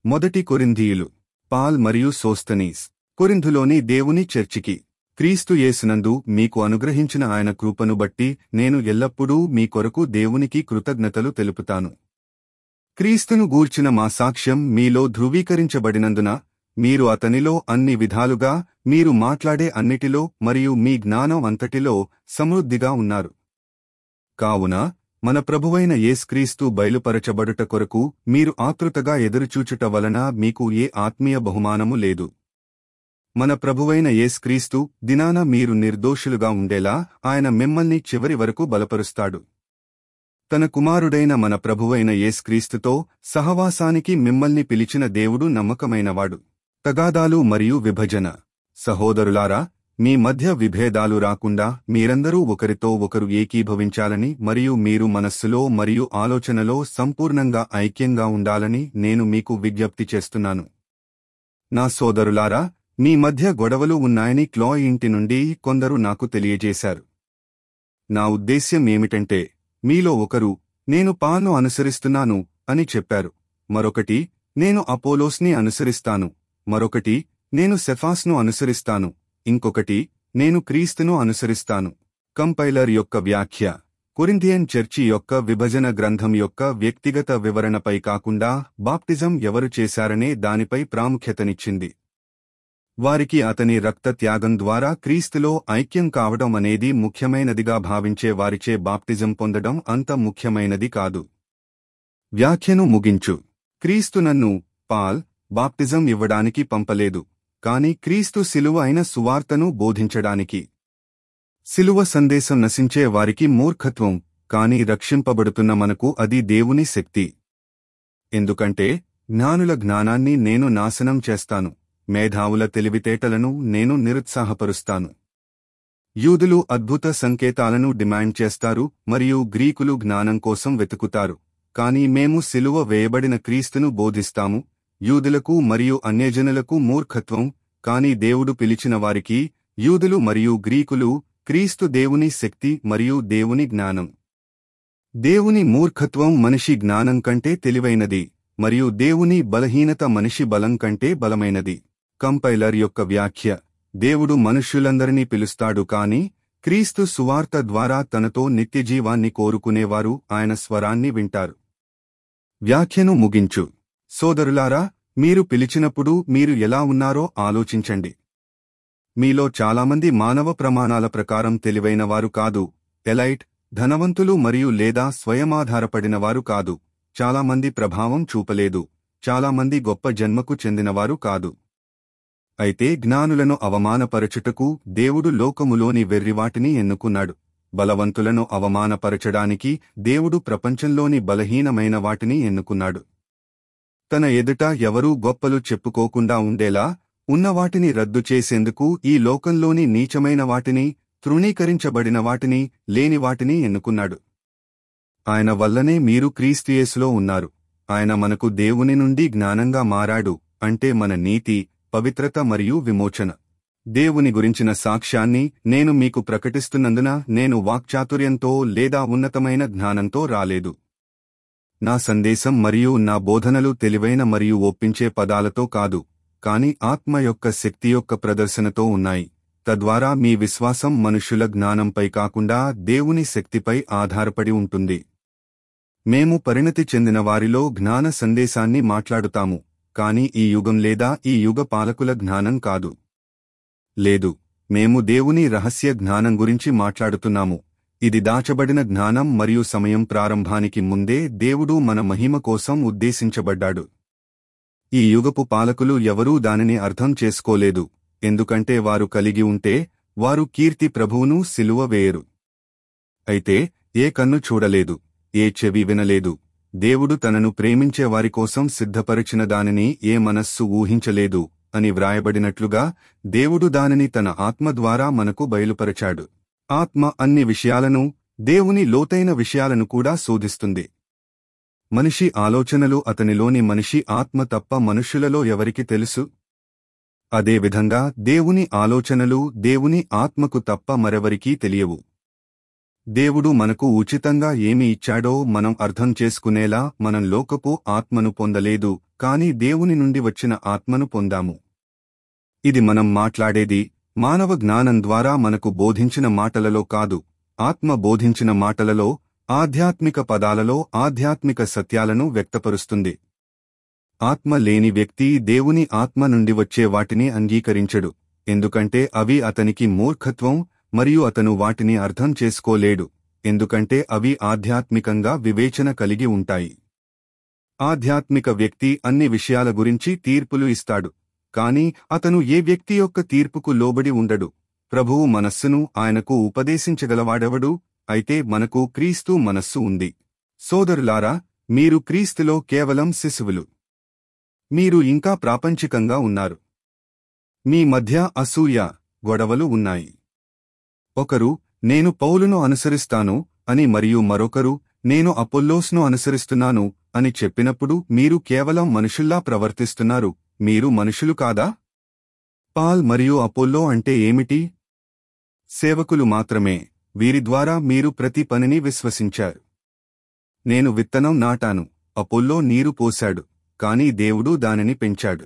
మొదటి కొరింథీయులు పాల్ మరియు సోస్తనీస్ కొరింథులోని దేవుని చర్చికి క్రీస్తు యేసునందు మీకు అనుగ్రహించిన ఆయన కృపను బట్టి నేను ఎల్లప్పుడూ మీ కొరకు దేవునికి కృతజ్ఞతలు తెలుపుతాను క్రీస్తును గూర్చిన మా సాక్ష్యం మీలో ధృవీకరించబడినందున మీరు అతనిలో అన్ని విధాలుగా మీరు మాట్లాడే అన్నిటిలో మరియు మీ జ్ఞానం అంతటిలో సమృద్ధిగా ఉన్నారు కావున మన ప్రభువైన యేస్క్రీస్తు బయలుపరచబడుట కొరకు మీరు ఆతృతగా ఎదురుచూచుట వలన మీకు ఏ ఆత్మీయ బహుమానము లేదు మన ప్రభువైన యేస్క్రీస్తు దినాన మీరు నిర్దోషులుగా ఉండేలా ఆయన మిమ్మల్ని చివరి వరకు బలపరుస్తాడు తన కుమారుడైన మన ప్రభువైన యేస్క్రీస్తుతో సహవాసానికి మిమ్మల్ని పిలిచిన దేవుడు నమ్మకమైనవాడు తగాదాలు మరియు విభజన సహోదరులారా మీ మధ్య విభేదాలు రాకుండా మీరందరూ ఒకరితో ఒకరు ఏకీభవించాలని మరియు మీరు మనస్సులో మరియు ఆలోచనలో సంపూర్ణంగా ఐక్యంగా ఉండాలని నేను మీకు విజ్ఞప్తి చేస్తున్నాను నా సోదరులారా మీ మధ్య గొడవలు ఉన్నాయని క్లాయ్ ఇంటి నుండి కొందరు నాకు తెలియజేశారు నా ఉద్దేశ్యం ఏమిటంటే మీలో ఒకరు నేను పాను అనుసరిస్తున్నాను అని చెప్పారు మరొకటి నేను అపోలోస్ని అనుసరిస్తాను మరొకటి నేను సెఫాస్ను అనుసరిస్తాను ఇంకొకటి నేను క్రీస్తును అనుసరిస్తాను కంపైలర్ యొక్క వ్యాఖ్య కొరింథియన్ చర్చి యొక్క విభజన గ్రంథం యొక్క వ్యక్తిగత వివరణపై కాకుండా బాప్టిజం ఎవరు చేశారనే దానిపై ప్రాముఖ్యతనిచ్చింది వారికి అతని రక్త త్యాగం ద్వారా క్రీస్తులో ఐక్యం కావడం అనేది ముఖ్యమైనదిగా భావించే వారిచే బాప్టిజం పొందడం అంత ముఖ్యమైనది కాదు వ్యాఖ్యను ముగించు క్రీస్తు నన్ను పాల్ బాప్టిజం ఇవ్వడానికి పంపలేదు కాని క్రీస్తు సిలువ అయిన సువార్తను బోధించడానికి సిలువ సందేశం నశించే వారికి మూర్ఖత్వం కాని రక్షింపబడుతున్న మనకు అది దేవుని శక్తి ఎందుకంటే జ్ఞానుల జ్ఞానాన్ని నేను నాశనం చేస్తాను మేధావుల తెలివితేటలను నేను నిరుత్సాహపరుస్తాను యూదులు అద్భుత సంకేతాలను డిమాండ్ చేస్తారు మరియు గ్రీకులు జ్ఞానం కోసం వెతుకుతారు కాని మేము సిలువ వేయబడిన క్రీస్తును బోధిస్తాము యూదులకు మరియు అన్యజనులకు మూర్ఖత్వం కాని దేవుడు పిలిచిన వారికి యూదులు మరియు గ్రీకులు క్రీస్తు దేవుని శక్తి మరియు దేవుని జ్ఞానం దేవుని మూర్ఖత్వం మనిషి జ్ఞానం కంటే తెలివైనది మరియు దేవుని బలహీనత మనిషి బలం కంటే బలమైనది కంపైలర్ యొక్క వ్యాఖ్య దేవుడు మనుష్యులందరినీ పిలుస్తాడు కాని క్రీస్తు సువార్త ద్వారా తనతో నిత్యజీవాన్ని కోరుకునేవారు ఆయన స్వరాన్ని వింటారు వ్యాఖ్యను ముగించు సోదరులారా మీరు పిలిచినప్పుడు మీరు ఎలా ఉన్నారో ఆలోచించండి మీలో చాలామంది మానవ ప్రమాణాల ప్రకారం తెలివైనవారు కాదు ఎలైట్ ధనవంతులు మరియు లేదా స్వయమాధారపడినవారు కాదు చాలామంది ప్రభావం చూపలేదు చాలామంది గొప్ప జన్మకు చెందినవారు కాదు అయితే జ్ఞానులను అవమానపరచుటకు దేవుడు లోకములోని వెర్రివాటిని ఎన్నుకున్నాడు బలవంతులను అవమానపరచడానికి దేవుడు ప్రపంచంలోని బలహీనమైన వాటిని ఎన్నుకున్నాడు తన ఎదుట ఎవరూ గొప్పలు చెప్పుకోకుండా ఉండేలా ఉన్నవాటిని రద్దు చేసేందుకు ఈ లోకంలోని నీచమైన వాటిని తృణీకరించబడిన వాటిని లేని వాటిని ఎన్నుకున్నాడు ఆయన వల్లనే మీరు క్రీస్తుయేసులో ఉన్నారు ఆయన మనకు దేవుని నుండి జ్ఞానంగా మారాడు అంటే మన నీతి పవిత్రత మరియు విమోచన దేవుని గురించిన సాక్ష్యాన్ని నేను మీకు ప్రకటిస్తున్నందున నేను వాక్చాతుర్యంతో లేదా ఉన్నతమైన జ్ఞానంతో రాలేదు నా సందేశం మరియు నా బోధనలు తెలివైన మరియు ఒప్పించే పదాలతో కాదు కాని ఆత్మ యొక్క శక్తి యొక్క ప్రదర్శనతో ఉన్నాయి తద్వారా మీ విశ్వాసం మనుష్యుల జ్ఞానంపై కాకుండా దేవుని శక్తిపై ఆధారపడి ఉంటుంది మేము పరిణతి చెందిన వారిలో జ్ఞాన సందేశాన్ని మాట్లాడుతాము కాని ఈ యుగం లేదా ఈ యుగ పాలకుల జ్ఞానం కాదు లేదు మేము దేవుని రహస్య జ్ఞానం గురించి మాట్లాడుతున్నాము ఇది దాచబడిన జ్ఞానం మరియు సమయం ప్రారంభానికి ముందే దేవుడు మన మహిమ కోసం ఉద్దేశించబడ్డాడు ఈ యుగపు పాలకులు ఎవరూ దానిని అర్థం చేసుకోలేదు ఎందుకంటే వారు కలిగి ఉంటే వారు కీర్తి ప్రభువును సిలువ వేయరు అయితే ఏ కన్ను చూడలేదు ఏ చెవి వినలేదు దేవుడు తనను ప్రేమించే వారి కోసం సిద్ధపరిచిన దానిని ఏ మనస్సు ఊహించలేదు అని వ్రాయబడినట్లుగా దేవుడు దానిని తన ఆత్మ ద్వారా మనకు బయలుపరచాడు ఆత్మ అన్ని విషయాలను దేవుని లోతైన విషయాలను కూడా శోధిస్తుంది మనిషి ఆలోచనలు అతనిలోని మనిషి ఆత్మ తప్ప మనుష్యులలో ఎవరికి తెలుసు అదేవిధంగా దేవుని ఆలోచనలు దేవుని ఆత్మకు తప్ప మరెవరికీ తెలియవు దేవుడు మనకు ఉచితంగా ఏమి ఇచ్చాడో మనం అర్థం చేసుకునేలా మనం లోకపు ఆత్మను పొందలేదు కాని దేవుని నుండి వచ్చిన ఆత్మను పొందాము ఇది మనం మాట్లాడేది మానవ జ్ఞానం ద్వారా మనకు బోధించిన మాటలలో కాదు ఆత్మ బోధించిన మాటలలో ఆధ్యాత్మిక పదాలలో ఆధ్యాత్మిక సత్యాలను వ్యక్తపరుస్తుంది ఆత్మ లేని వ్యక్తి దేవుని ఆత్మ నుండి వచ్చే వాటిని అంగీకరించడు ఎందుకంటే అవి అతనికి మూర్ఖత్వం మరియు అతను వాటిని అర్థం చేసుకోలేడు ఎందుకంటే అవి ఆధ్యాత్మికంగా వివేచన కలిగి ఉంటాయి ఆధ్యాత్మిక వ్యక్తి అన్ని విషయాల గురించి తీర్పులు ఇస్తాడు కాని అతను ఏ వ్యక్తి యొక్క తీర్పుకు లోబడి ఉండడు ప్రభువు మనస్సును ఆయనకు ఉపదేశించగలవాడెవడు అయితే మనకు క్రీస్తు మనస్సు ఉంది సోదరులారా మీరు క్రీస్తులో కేవలం శిశువులు మీరు ఇంకా ప్రాపంచికంగా ఉన్నారు మీ మధ్య అసూయ గొడవలు ఉన్నాయి ఒకరు నేను పౌలును అనుసరిస్తాను అని మరియు మరొకరు నేను అపోల్లోస్ను అనుసరిస్తున్నాను అని చెప్పినప్పుడు మీరు కేవలం మనుషుల్లా ప్రవర్తిస్తున్నారు మీరు మనుషులు కాదా పాల్ మరియు అపోల్లో అంటే ఏమిటి సేవకులు మాత్రమే వీరి ద్వారా మీరు ప్రతి పనిని విశ్వసించారు నేను విత్తనం నాటాను అపోల్లో నీరు పోశాడు కాని దేవుడు దానిని పెంచాడు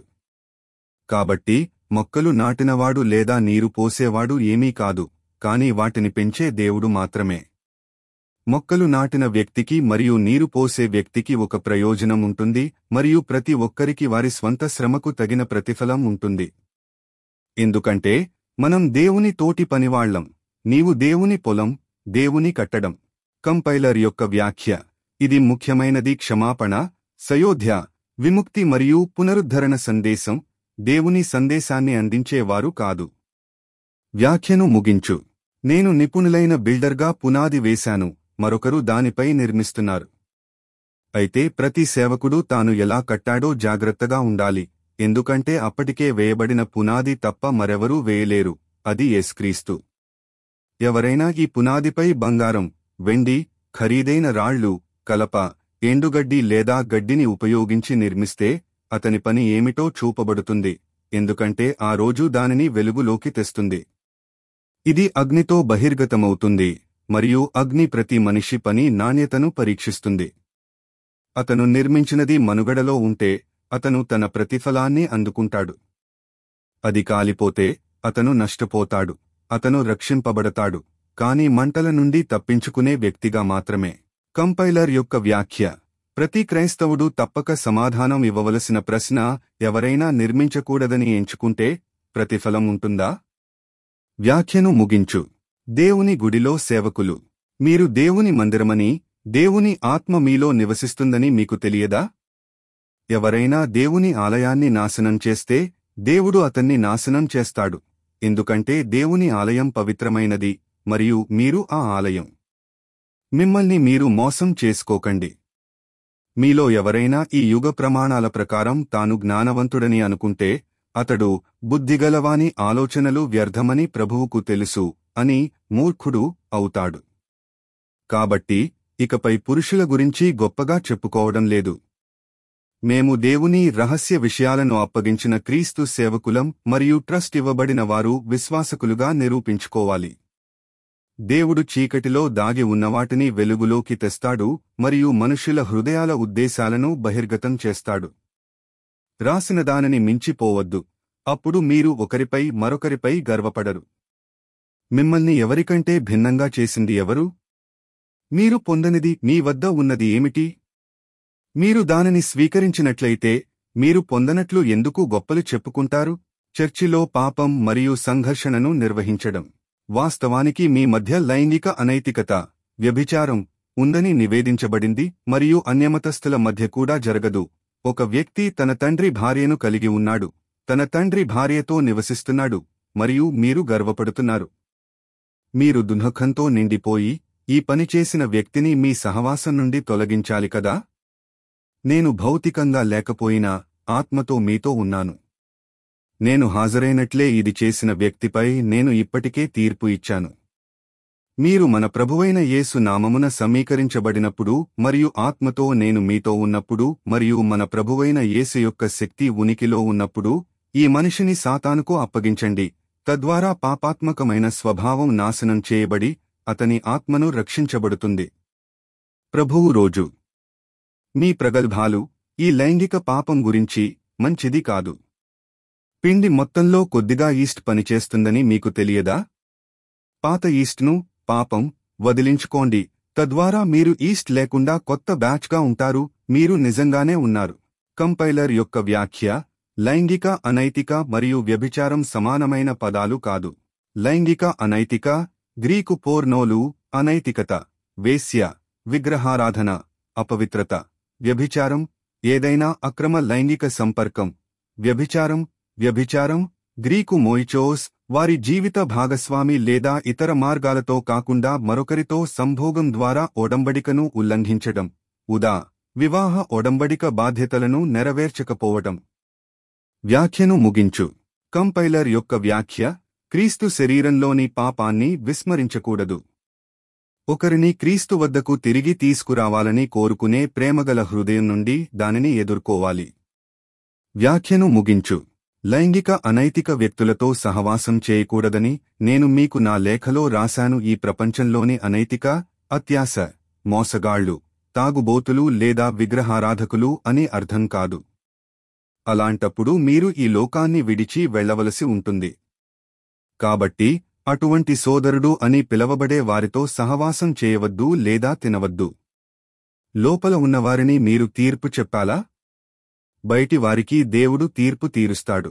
కాబట్టి మొక్కలు నాటినవాడు లేదా నీరు పోసేవాడు ఏమీ కాదు కాని వాటిని పెంచే దేవుడు మాత్రమే మొక్కలు నాటిన వ్యక్తికి మరియు నీరు పోసే వ్యక్తికి ఒక ప్రయోజనం ఉంటుంది మరియు ప్రతి ఒక్కరికి వారి స్వంత శ్రమకు తగిన ప్రతిఫలం ఉంటుంది ఎందుకంటే మనం దేవుని తోటి పనివాళ్లం నీవు దేవుని పొలం దేవుని కట్టడం కంపైలర్ యొక్క వ్యాఖ్య ఇది ముఖ్యమైనది క్షమాపణ సయోధ్య విముక్తి మరియు పునరుద్ధరణ సందేశం దేవుని సందేశాన్ని అందించేవారు కాదు వ్యాఖ్యను ముగించు నేను నిపుణులైన బిల్డర్గా పునాది వేశాను మరొకరు దానిపై నిర్మిస్తున్నారు అయితే ప్రతి సేవకుడు తాను ఎలా కట్టాడో జాగ్రత్తగా ఉండాలి ఎందుకంటే అప్పటికే వేయబడిన పునాది తప్ప మరెవరూ వేయలేరు అది యేస్క్రీస్తు ఎవరైనా ఈ పునాదిపై బంగారం వెండి ఖరీదైన రాళ్లు కలప ఎండుగడ్డి లేదా గడ్డిని ఉపయోగించి నిర్మిస్తే అతని పని ఏమిటో చూపబడుతుంది ఎందుకంటే ఆ రోజు దానిని వెలుగులోకి తెస్తుంది ఇది అగ్నితో బహిర్గతమవుతుంది మరియు అగ్ని ప్రతి మనిషి పని నాణ్యతను పరీక్షిస్తుంది అతను నిర్మించినది మనుగడలో ఉంటే అతను తన ప్రతిఫలాన్ని అందుకుంటాడు అది కాలిపోతే అతను నష్టపోతాడు అతను రక్షింపబడతాడు కాని మంటల నుండి తప్పించుకునే వ్యక్తిగా మాత్రమే కంపైలర్ యొక్క వ్యాఖ్య ప్రతి క్రైస్తవుడు తప్పక సమాధానం ఇవ్వవలసిన ప్రశ్న ఎవరైనా నిర్మించకూడదని ఎంచుకుంటే ప్రతిఫలం ఉంటుందా వ్యాఖ్యను ముగించు దేవుని గుడిలో సేవకులు మీరు దేవుని మందిరమని దేవుని ఆత్మ మీలో నివసిస్తుందని మీకు తెలియదా ఎవరైనా దేవుని ఆలయాన్ని నాశనం చేస్తే దేవుడు అతన్ని నాశనం చేస్తాడు ఎందుకంటే దేవుని ఆలయం పవిత్రమైనది మరియు మీరు ఆ ఆలయం మిమ్మల్ని మీరు మోసం చేసుకోకండి మీలో ఎవరైనా ఈ యుగ ప్రమాణాల ప్రకారం తాను జ్ఞానవంతుడని అనుకుంటే అతడు బుద్ధిగలవాని ఆలోచనలు వ్యర్థమని ప్రభువుకు తెలుసు అని మూర్ఖుడు అవుతాడు కాబట్టి ఇకపై పురుషుల గురించి గొప్పగా చెప్పుకోవడం లేదు మేము దేవుని రహస్య విషయాలను అప్పగించిన క్రీస్తు సేవకులం మరియు ట్రస్ట్ ఇవ్వబడిన వారు విశ్వాసకులుగా నిరూపించుకోవాలి దేవుడు చీకటిలో దాగి ఉన్నవాటిని వెలుగులోకి తెస్తాడు మరియు మనుషుల హృదయాల ఉద్దేశాలను బహిర్గతం చేస్తాడు రాసిన దానిని మించిపోవద్దు అప్పుడు మీరు ఒకరిపై మరొకరిపై గర్వపడరు మిమ్మల్ని ఎవరికంటే భిన్నంగా చేసింది ఎవరు మీరు పొందనిది మీ వద్ద ఉన్నది ఏమిటి మీరు దానిని స్వీకరించినట్లయితే మీరు పొందనట్లు ఎందుకు గొప్పలు చెప్పుకుంటారు చర్చిలో పాపం మరియు సంఘర్షణను నిర్వహించడం వాస్తవానికి మీ మధ్య లైంగిక అనైతికత వ్యభిచారం ఉందని నివేదించబడింది మరియు అన్యమతస్థుల మధ్య కూడా జరగదు ఒక వ్యక్తి తన తండ్రి భార్యను కలిగి ఉన్నాడు తన తండ్రి భార్యతో నివసిస్తున్నాడు మరియు మీరు గర్వపడుతున్నారు మీరు దుఃఖంతో నిండిపోయి ఈ పని చేసిన వ్యక్తిని మీ సహవాసం నుండి తొలగించాలి కదా నేను భౌతికంగా లేకపోయినా ఆత్మతో మీతో ఉన్నాను నేను హాజరైనట్లే ఇది చేసిన వ్యక్తిపై నేను ఇప్పటికే తీర్పు ఇచ్చాను మీరు మన ప్రభువైన యేసు నామమున సమీకరించబడినప్పుడు మరియు ఆత్మతో నేను మీతో ఉన్నప్పుడు మరియు మన ప్రభువైన యేసు యొక్క శక్తి ఉనికిలో ఉన్నప్పుడు ఈ మనిషిని సాతానుకు అప్పగించండి తద్వారా పాపాత్మకమైన స్వభావం నాశనం చేయబడి అతని ఆత్మను రక్షించబడుతుంది ప్రభువు రోజు మీ ప్రగల్భాలు ఈ లైంగిక పాపం గురించి మంచిది కాదు పిండి మొత్తంలో కొద్దిగా ఈస్ట్ పనిచేస్తుందని మీకు తెలియదా పాత ఈస్ట్ను పాపం వదిలించుకోండి తద్వారా మీరు ఈస్ట్ లేకుండా కొత్త బ్యాచ్గా ఉంటారు మీరు నిజంగానే ఉన్నారు కంపైలర్ యొక్క వ్యాఖ్య లైంగిక అనైతిక మరియు వ్యభిచారం సమానమైన పదాలు కాదు లైంగిక అనైతిక గ్రీకు పోర్నోలు అనైతికత వేశ్య విగ్రహారాధన అపవిత్రత వ్యభిచారం ఏదైనా అక్రమ లైంగిక సంపర్కం వ్యభిచారం వ్యభిచారం గ్రీకు మోయిచోస్ వారి జీవిత భాగస్వామి లేదా ఇతర మార్గాలతో కాకుండా మరొకరితో సంభోగం ద్వారా ఒడంబడికను ఉల్లంఘించడం ఉదా వివాహ ఒడంబడిక బాధ్యతలను నెరవేర్చకపోవటం వ్యాఖ్యను ముగించు కంపైలర్ యొక్క వ్యాఖ్య క్రీస్తు శరీరంలోని పాపాన్ని విస్మరించకూడదు ఒకరిని క్రీస్తు వద్దకు తిరిగి తీసుకురావాలని కోరుకునే ప్రేమగల హృదయం నుండి దానిని ఎదుర్కోవాలి వ్యాఖ్యను ముగించు లైంగిక అనైతిక వ్యక్తులతో సహవాసం చేయకూడదని నేను మీకు నా లేఖలో రాశాను ఈ ప్రపంచంలోని అనైతిక అత్యాశ మోసగాళ్లు తాగుబోతులు లేదా విగ్రహారాధకులు అని అర్థం కాదు అలాంటప్పుడు మీరు ఈ లోకాన్ని విడిచి వెళ్లవలసి ఉంటుంది కాబట్టి అటువంటి సోదరుడు అని పిలవబడే వారితో సహవాసం చేయవద్దు లేదా తినవద్దు లోపల ఉన్నవారిని మీరు తీర్పు చెప్పాలా బయటి వారికి దేవుడు తీర్పు తీరుస్తాడు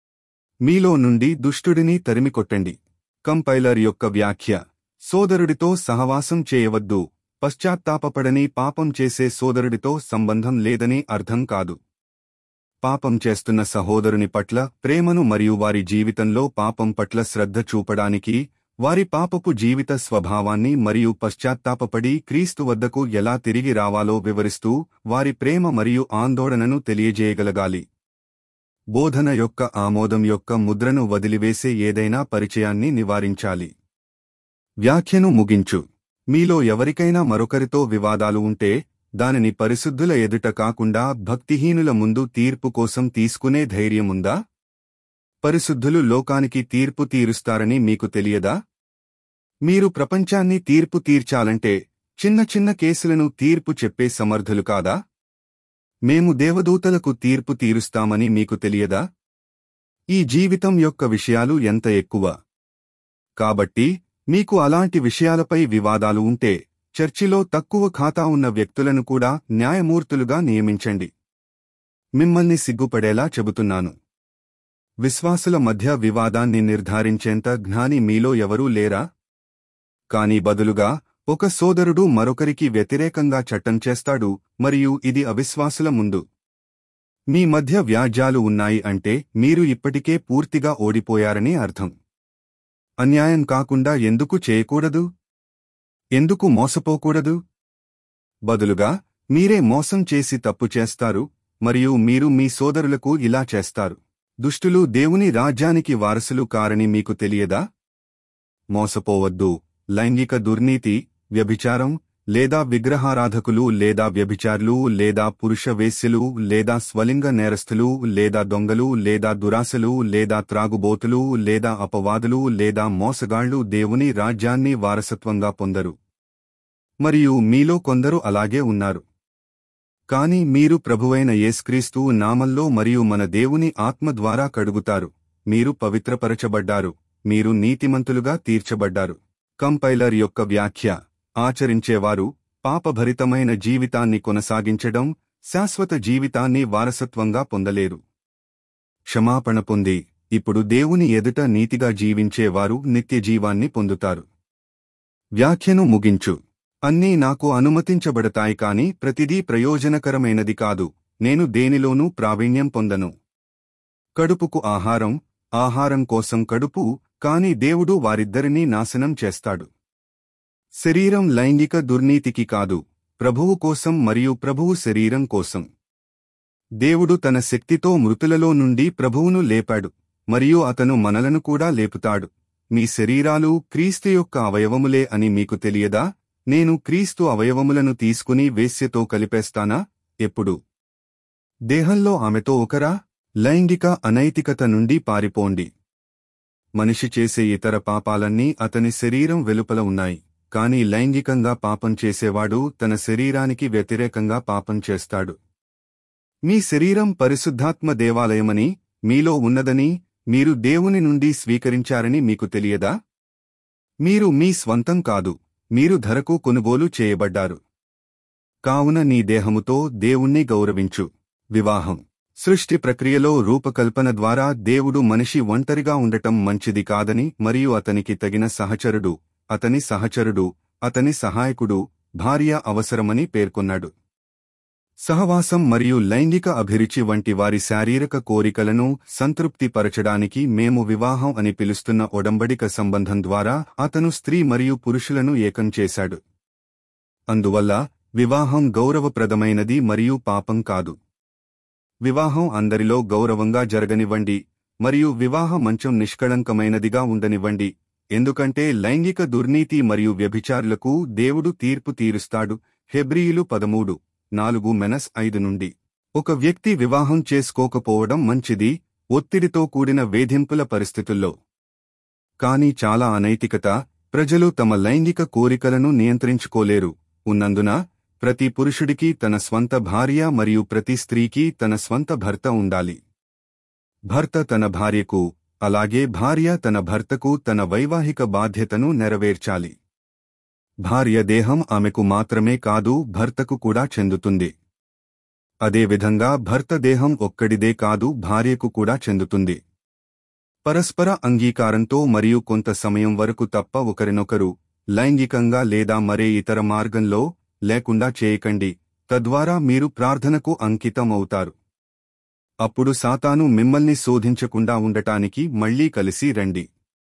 మీలో నుండి దుష్టుడిని తరిమికొట్టండి కంపైలర్ యొక్క వ్యాఖ్య సోదరుడితో సహవాసం చేయవద్దు పశ్చాత్తాపపడని పాపం చేసే సోదరుడితో సంబంధం లేదని అర్థం కాదు పాపం చేస్తున్న సహోదరుని పట్ల ప్రేమను మరియు వారి జీవితంలో పాపం పట్ల శ్రద్ధ చూపడానికి వారి పాపపు జీవిత స్వభావాన్ని మరియు పశ్చాత్తాపపడి క్రీస్తు వద్దకు ఎలా తిరిగి రావాలో వివరిస్తూ వారి ప్రేమ మరియు ఆందోళనను తెలియజేయగలగాలి బోధన యొక్క ఆమోదం యొక్క ముద్రను వదిలివేసే ఏదైనా పరిచయాన్ని నివారించాలి వ్యాఖ్యను ముగించు మీలో ఎవరికైనా మరొకరితో వివాదాలు ఉంటే దానిని పరిశుద్ధుల ఎదుట కాకుండా భక్తిహీనుల ముందు తీర్పు కోసం తీసుకునే ధైర్యముందా పరిశుద్ధులు లోకానికి తీర్పు తీరుస్తారని మీకు తెలియదా మీరు ప్రపంచాన్ని తీర్పు తీర్చాలంటే చిన్న చిన్న కేసులను తీర్పు చెప్పే సమర్థులు కాదా మేము దేవదూతలకు తీర్పు తీరుస్తామని మీకు తెలియదా ఈ జీవితం యొక్క విషయాలు ఎంత ఎక్కువ కాబట్టి మీకు అలాంటి విషయాలపై వివాదాలు ఉంటే చర్చిలో తక్కువ ఖాతా ఉన్న వ్యక్తులను కూడా న్యాయమూర్తులుగా నియమించండి మిమ్మల్ని సిగ్గుపడేలా చెబుతున్నాను విశ్వాసుల మధ్య వివాదాన్ని నిర్ధారించేంత జ్ఞాని మీలో ఎవరూ లేరా కాని బదులుగా ఒక సోదరుడు మరొకరికి వ్యతిరేకంగా చట్టం చేస్తాడు మరియు ఇది అవిశ్వాసుల ముందు మీ మధ్య వ్యాజ్యాలు ఉన్నాయి అంటే మీరు ఇప్పటికే పూర్తిగా ఓడిపోయారని అర్థం అన్యాయం కాకుండా ఎందుకు చేయకూడదు ఎందుకు మోసపోకూడదు బదులుగా మీరే మోసం చేసి తప్పు చేస్తారు మరియు మీరు మీ సోదరులకు ఇలా చేస్తారు దుష్టులు దేవుని రాజ్యానికి వారసులు కారని మీకు తెలియదా మోసపోవద్దు లైంగిక దుర్నీతి వ్యభిచారం లేదా విగ్రహారాధకులు లేదా వ్యభిచారులు లేదా పురుష వేశ్యలు లేదా స్వలింగ నేరస్తులు లేదా దొంగలు లేదా దురాశలు లేదా త్రాగుబోతులు లేదా అపవాదులు లేదా మోసగాళ్లు దేవుని రాజ్యాన్ని వారసత్వంగా పొందరు మరియు మీలో కొందరు అలాగే ఉన్నారు కాని మీరు ప్రభువైన యేస్క్రీస్తు నామంలో మరియు మన దేవుని ఆత్మ ద్వారా కడుగుతారు మీరు పవిత్రపరచబడ్డారు మీరు నీతిమంతులుగా తీర్చబడ్డారు కంపైలర్ యొక్క వ్యాఖ్య ఆచరించేవారు పాపభరితమైన జీవితాన్ని కొనసాగించడం శాశ్వత జీవితాన్ని వారసత్వంగా పొందలేరు క్షమాపణ పొంది ఇప్పుడు దేవుని ఎదుట నీతిగా జీవించేవారు నిత్యజీవాన్ని పొందుతారు వ్యాఖ్యను ముగించు అన్నీ నాకు అనుమతించబడతాయి కాని ప్రతిదీ ప్రయోజనకరమైనది కాదు నేను దేనిలోనూ ప్రావీణ్యం పొందను కడుపుకు ఆహారం ఆహారం కోసం కడుపు కాని దేవుడు వారిద్దరినీ నాశనం చేస్తాడు శరీరం లైంగిక దుర్నీతికి కాదు ప్రభువు కోసం మరియు ప్రభువు శరీరం కోసం దేవుడు తన శక్తితో మృతులలో నుండి ప్రభువును లేపాడు మరియు అతను మనలను కూడా లేపుతాడు మీ శరీరాలు క్రీస్తు యొక్క అవయవములే అని మీకు తెలియదా నేను క్రీస్తు అవయవములను తీసుకుని వేశ్యతో కలిపేస్తానా ఎప్పుడు దేహంలో ఆమెతో ఒకరా లైంగిక అనైతికత నుండి పారిపోండి మనిషి చేసే ఇతర పాపాలన్నీ అతని శరీరం వెలుపల ఉన్నాయి కాని లైంగికంగా పాపం చేసేవాడు తన శరీరానికి వ్యతిరేకంగా పాపం చేస్తాడు మీ శరీరం పరిశుద్ధాత్మ దేవాలయమని మీలో ఉన్నదని మీరు దేవుని నుండి స్వీకరించారని మీకు తెలియదా మీరు మీ స్వంతం కాదు మీరు ధరకు కొనుగోలు చేయబడ్డారు కావున నీ దేహముతో దేవుణ్ణి గౌరవించు వివాహం సృష్టి ప్రక్రియలో రూపకల్పన ద్వారా దేవుడు మనిషి ఒంటరిగా ఉండటం మంచిది కాదని మరియు అతనికి తగిన సహచరుడు అతని సహచరుడు అతని సహాయకుడు భార్య అవసరమని పేర్కొన్నాడు సహవాసం మరియు లైంగిక అభిరుచి వంటి వారి శారీరక కోరికలను సంతృప్తిపరచడానికి మేము వివాహం అని పిలుస్తున్న ఒడంబడిక సంబంధం ద్వారా అతను స్త్రీ మరియు పురుషులను ఏకం చేశాడు అందువల్ల వివాహం గౌరవప్రదమైనది మరియు పాపం కాదు వివాహం అందరిలో గౌరవంగా జరగనివ్వండి మరియు వివాహ మంచం నిష్కళంకమైనదిగా ఉండనివ్వండి ఎందుకంటే లైంగిక దుర్నీతి మరియు వ్యభిచారులకు దేవుడు తీర్పు తీరుస్తాడు హెబ్రియులు పదమూడు నాలుగు మెనస్ ఐదు నుండి ఒక వ్యక్తి వివాహం చేసుకోకపోవడం మంచిది ఒత్తిడితో కూడిన వేధింపుల పరిస్థితుల్లో కాని చాలా అనైతికత ప్రజలు తమ లైంగిక కోరికలను నియంత్రించుకోలేరు ఉన్నందున ప్రతి పురుషుడికి తన స్వంత భార్య మరియు ప్రతి స్త్రీకి తన స్వంత భర్త ఉండాలి భర్త తన భార్యకు అలాగే భార్య తన భర్తకు తన వైవాహిక బాధ్యతను నెరవేర్చాలి భార్య దేహం ఆమెకు మాత్రమే కాదు భర్తకు కూడా చెందుతుంది అదేవిధంగా భర్త దేహం ఒక్కడిదే కాదు భార్యకు కూడా చెందుతుంది పరస్పర అంగీకారంతో మరియు కొంత సమయం వరకు తప్ప ఒకరినొకరు లైంగికంగా లేదా మరే ఇతర మార్గంలో లేకుండా చేయకండి తద్వారా మీరు ప్రార్థనకు అంకితం అవుతారు అప్పుడు సాతాను మిమ్మల్ని శోధించకుండా ఉండటానికి మళ్లీ కలిసి రండి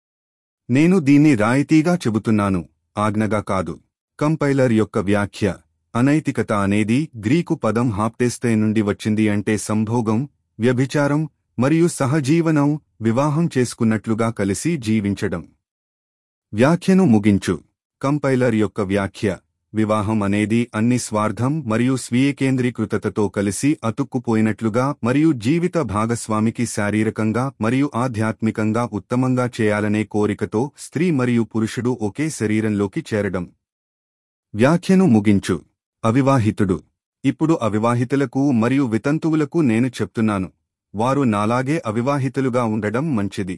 నేను దీన్ని రాయితీగా చెబుతున్నాను ఆజ్ఞగా కాదు కంపైలర్ యొక్క వ్యాఖ్య అనైతికత అనేది గ్రీకు పదం హాప్టేస్తే నుండి వచ్చింది అంటే సంభోగం వ్యభిచారం మరియు సహజీవనం వివాహం చేసుకున్నట్లుగా కలిసి జీవించడం వ్యాఖ్యను ముగించు కంపైలర్ యొక్క వ్యాఖ్య వివాహం అనేది అన్ని స్వార్థం మరియు స్వీయకేంద్రీకృతతతో కలిసి అతుక్కుపోయినట్లుగా మరియు జీవిత భాగస్వామికి శారీరకంగా మరియు ఆధ్యాత్మికంగా ఉత్తమంగా చేయాలనే కోరికతో స్త్రీ మరియు పురుషుడు ఒకే శరీరంలోకి చేరడం వ్యాఖ్యను ముగించు అవివాహితుడు ఇప్పుడు అవివాహితులకు మరియు వితంతువులకు నేను చెప్తున్నాను వారు నాలాగే అవివాహితులుగా ఉండడం మంచిది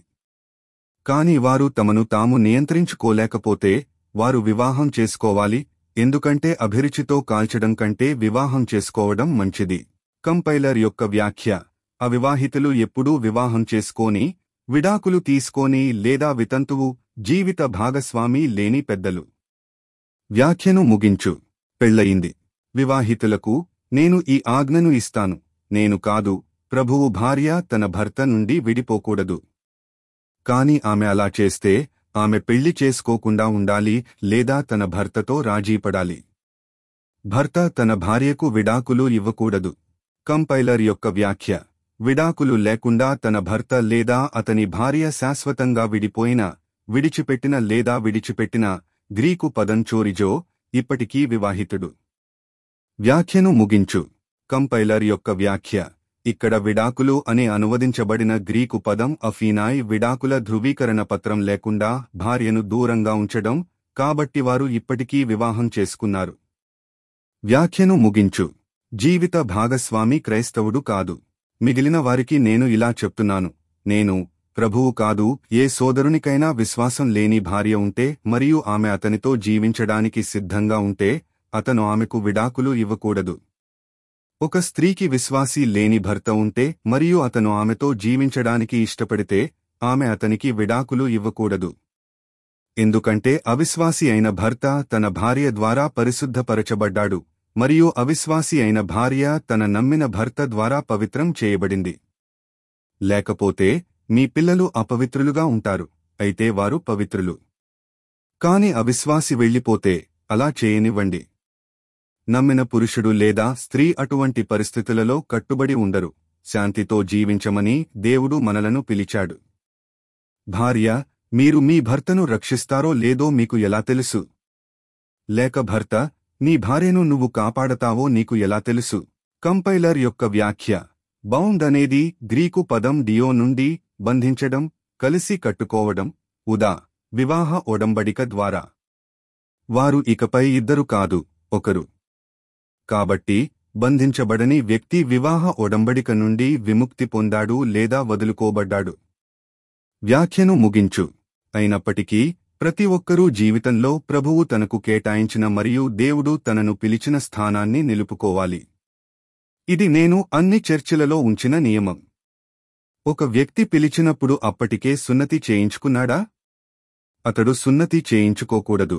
కాని వారు తమను తాము నియంత్రించుకోలేకపోతే వారు వివాహం చేసుకోవాలి ఎందుకంటే అభిరుచితో కాల్చడం కంటే వివాహం చేసుకోవడం మంచిది కంపైలర్ యొక్క వ్యాఖ్య అవివాహితులు ఎప్పుడూ వివాహం చేసుకోని విడాకులు తీసుకోని లేదా వితంతువు జీవిత భాగస్వామి లేని పెద్దలు వ్యాఖ్యను ముగించు పెళ్లయింది వివాహితులకు నేను ఈ ఆజ్ఞను ఇస్తాను నేను కాదు ప్రభువు భార్య తన భర్త నుండి విడిపోకూడదు కాని ఆమె అలా చేస్తే ఆమె పెళ్లి చేసుకోకుండా ఉండాలి లేదా తన భర్తతో రాజీపడాలి భర్త తన భార్యకు విడాకులు ఇవ్వకూడదు కంపైలర్ యొక్క వ్యాఖ్య విడాకులు లేకుండా తన భర్త లేదా అతని భార్య శాశ్వతంగా విడిపోయిన విడిచిపెట్టిన లేదా విడిచిపెట్టిన గ్రీకు పదం చోరిజో ఇప్పటికీ వివాహితుడు వ్యాఖ్యను ముగించు కంపైలర్ యొక్క వ్యాఖ్య ఇక్కడ విడాకులు అని అనువదించబడిన గ్రీకు పదం అఫీనాయ్ విడాకుల ధృవీకరణ పత్రం లేకుండా భార్యను దూరంగా ఉంచడం కాబట్టి వారు ఇప్పటికీ వివాహం చేసుకున్నారు వ్యాఖ్యను ముగించు జీవిత భాగస్వామి క్రైస్తవుడు కాదు మిగిలిన వారికి నేను ఇలా చెప్తున్నాను నేను ప్రభువు కాదు ఏ సోదరునికైనా విశ్వాసం లేని భార్య ఉంటే మరియు ఆమె అతనితో జీవించడానికి సిద్ధంగా ఉంటే అతను ఆమెకు విడాకులు ఇవ్వకూడదు ఒక స్త్రీకి విశ్వాసీ లేని భర్త ఉంటే మరియు అతను ఆమెతో జీవించడానికి ఇష్టపడితే ఆమె అతనికి విడాకులు ఇవ్వకూడదు ఎందుకంటే అవిశ్వాసి అయిన భర్త తన భార్య ద్వారా పరిశుద్ధపరచబడ్డాడు మరియు అవిశ్వాసి అయిన భార్య తన నమ్మిన భర్త ద్వారా పవిత్రం చేయబడింది లేకపోతే మీ పిల్లలు అపవిత్రులుగా ఉంటారు అయితే వారు పవిత్రులు కాని అవిశ్వాసి వెళ్ళిపోతే అలా చేయనివ్వండి నమ్మిన పురుషుడు లేదా స్త్రీ అటువంటి పరిస్థితులలో కట్టుబడి ఉండరు శాంతితో జీవించమని దేవుడు మనలను పిలిచాడు భార్య మీరు మీ భర్తను రక్షిస్తారో లేదో మీకు ఎలా తెలుసు లేక భర్త నీ భార్యను నువ్వు కాపాడతావో నీకు ఎలా తెలుసు కంపైలర్ యొక్క వ్యాఖ్య బౌండ్ అనేది గ్రీకు పదం డియో నుండి బంధించడం కలిసి కట్టుకోవడం ఉదా వివాహ ఒడంబడిక ద్వారా వారు ఇకపై ఇద్దరు కాదు ఒకరు కాబట్టి బంధించబడని వ్యక్తి వివాహ ఒడంబడిక నుండి విముక్తి పొందాడు లేదా వదులుకోబడ్డాడు వ్యాఖ్యను ముగించు అయినప్పటికీ ప్రతి ఒక్కరూ జీవితంలో ప్రభువు తనకు కేటాయించిన మరియు దేవుడు తనను పిలిచిన స్థానాన్ని నిలుపుకోవాలి ఇది నేను అన్ని చర్చిలలో ఉంచిన నియమం ఒక వ్యక్తి పిలిచినప్పుడు అప్పటికే సున్నతి చేయించుకున్నాడా అతడు సున్నతి చేయించుకోకూడదు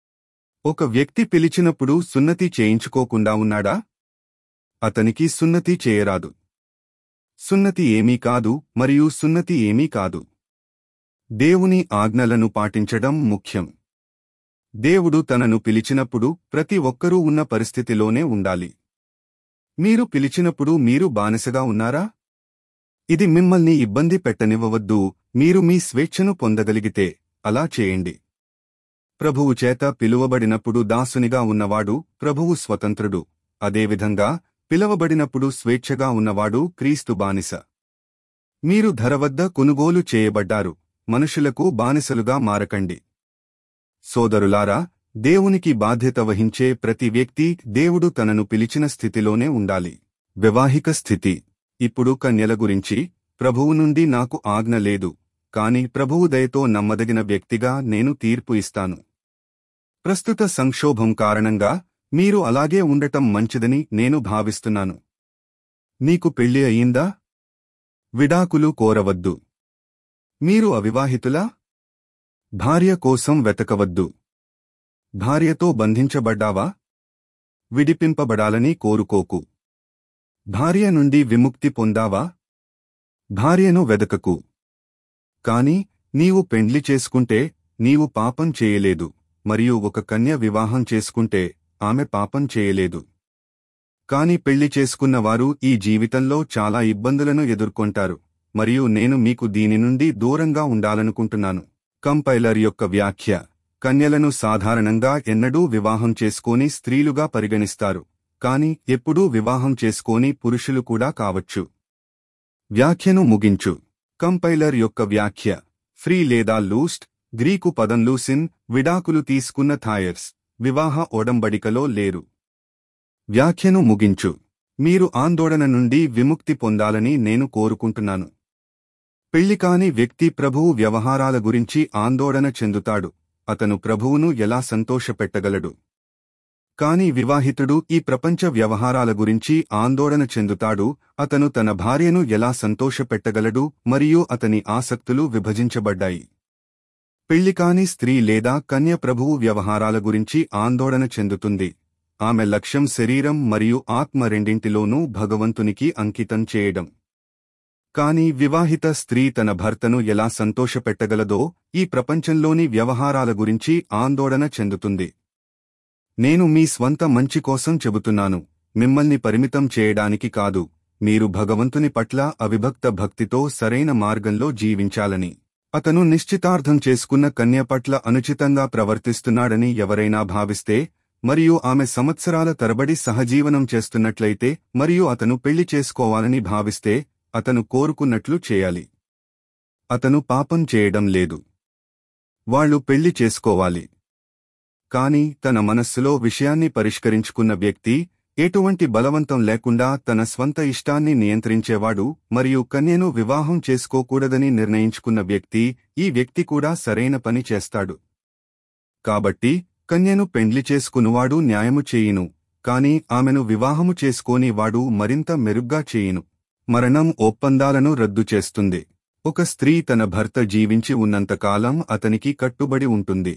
ఒక వ్యక్తి పిలిచినప్పుడు సున్నతి చేయించుకోకుండా ఉన్నాడా అతనికి సున్నతి చేయరాదు సున్నతి ఏమీ కాదు మరియు సున్నతి ఏమీ కాదు దేవుని ఆజ్ఞలను పాటించడం ముఖ్యం దేవుడు తనను పిలిచినప్పుడు ప్రతి ఒక్కరూ ఉన్న పరిస్థితిలోనే ఉండాలి మీరు పిలిచినప్పుడు మీరు బానిసగా ఉన్నారా ఇది మిమ్మల్ని ఇబ్బంది పెట్టనివ్వవద్దు మీరు మీ స్వేచ్ఛను పొందగలిగితే అలా చేయండి ప్రభువు చేత పిలువబడినప్పుడు దాసునిగా ఉన్నవాడు ప్రభువు స్వతంత్రుడు అదేవిధంగా పిలవబడినప్పుడు స్వేచ్ఛగా ఉన్నవాడు క్రీస్తు బానిస మీరు ధర వద్ద కొనుగోలు చేయబడ్డారు మనుషులకు బానిసలుగా మారకండి సోదరులారా దేవునికి బాధ్యత వహించే ప్రతి వ్యక్తి దేవుడు తనను పిలిచిన స్థితిలోనే ఉండాలి వివాహిక స్థితి ఇప్పుడు కన్యల గురించి ప్రభువు నుండి నాకు ఆజ్ఞ లేదు కాని ప్రభువు దయతో నమ్మదగిన వ్యక్తిగా నేను తీర్పు ఇస్తాను ప్రస్తుత సంక్షోభం కారణంగా మీరు అలాగే ఉండటం మంచిదని నేను భావిస్తున్నాను నీకు పెళ్లి అయిందా విడాకులు కోరవద్దు మీరు అవివాహితులా భార్య కోసం వెతకవద్దు భార్యతో బంధించబడ్డావా విడిపింపబడాలని కోరుకోకు భార్య నుండి విముక్తి పొందావా భార్యను వెదకకు కాని నీవు పెండ్లి చేసుకుంటే నీవు పాపం చేయలేదు మరియు ఒక కన్య వివాహం చేసుకుంటే ఆమె పాపం చేయలేదు కాని పెళ్లి చేసుకున్నవారు ఈ జీవితంలో చాలా ఇబ్బందులను ఎదుర్కొంటారు మరియు నేను మీకు దీని నుండి దూరంగా ఉండాలనుకుంటున్నాను కంపైలర్ యొక్క వ్యాఖ్య కన్యలను సాధారణంగా ఎన్నడూ వివాహం చేసుకోని స్త్రీలుగా పరిగణిస్తారు కాని ఎప్పుడూ వివాహం చేసుకోని పురుషులు కూడా కావచ్చు వ్యాఖ్యను ముగించు కంపైలర్ యొక్క వ్యాఖ్య ఫ్రీ లేదా లూస్ట్ గ్రీకు పదం లూసిన్ విడాకులు తీసుకున్న థాయర్స్ వివాహ ఒడంబడికలో లేరు వ్యాఖ్యను ముగించు మీరు ఆందోళన నుండి విముక్తి పొందాలని నేను కోరుకుంటున్నాను పెళ్లికాని వ్యక్తి ప్రభువు వ్యవహారాల గురించి ఆందోళన చెందుతాడు అతను ప్రభువును ఎలా సంతోషపెట్టగలడు కాని వివాహితుడు ఈ ప్రపంచ వ్యవహారాల గురించి ఆందోళన చెందుతాడు అతను తన భార్యను ఎలా సంతోషపెట్టగలడు మరియు అతని ఆసక్తులు విభజించబడ్డాయి పెళ్లికాని స్త్రీ లేదా కన్య ప్రభువు వ్యవహారాల గురించి ఆందోళన చెందుతుంది ఆమె లక్ష్యం శరీరం మరియు ఆత్మ రెండింటిలోనూ భగవంతునికి అంకితం చేయడం కాని వివాహిత స్త్రీ తన భర్తను ఎలా సంతోషపెట్టగలదో ఈ ప్రపంచంలోని వ్యవహారాల గురించి ఆందోళన చెందుతుంది నేను మీ స్వంత మంచి కోసం చెబుతున్నాను మిమ్మల్ని పరిమితం చేయడానికి కాదు మీరు భగవంతుని పట్ల అవిభక్త భక్తితో సరైన మార్గంలో జీవించాలని అతను నిశ్చితార్థం చేసుకున్న కన్య పట్ల అనుచితంగా ప్రవర్తిస్తున్నాడని ఎవరైనా భావిస్తే మరియు ఆమె సంవత్సరాల తరబడి సహజీవనం చేస్తున్నట్లయితే మరియు అతను పెళ్లి చేసుకోవాలని భావిస్తే అతను కోరుకున్నట్లు చేయాలి అతను పాపం చేయడం లేదు వాళ్ళు పెళ్లి చేసుకోవాలి కాని తన మనస్సులో విషయాన్ని పరిష్కరించుకున్న వ్యక్తి ఎటువంటి బలవంతం లేకుండా తన స్వంత ఇష్టాన్ని నియంత్రించేవాడు మరియు కన్యను వివాహం చేసుకోకూడదని నిర్ణయించుకున్న వ్యక్తి ఈ వ్యక్తి కూడా సరైన పని చేస్తాడు కాబట్టి కన్యను పెండ్లి చేసుకునువాడు న్యాయము చేయును కాని ఆమెను వివాహము చేసుకోని వాడు మరింత మెరుగ్గా చేయును మరణం ఒప్పందాలను రద్దు చేస్తుంది ఒక స్త్రీ తన భర్త జీవించి ఉన్నంతకాలం అతనికి కట్టుబడి ఉంటుంది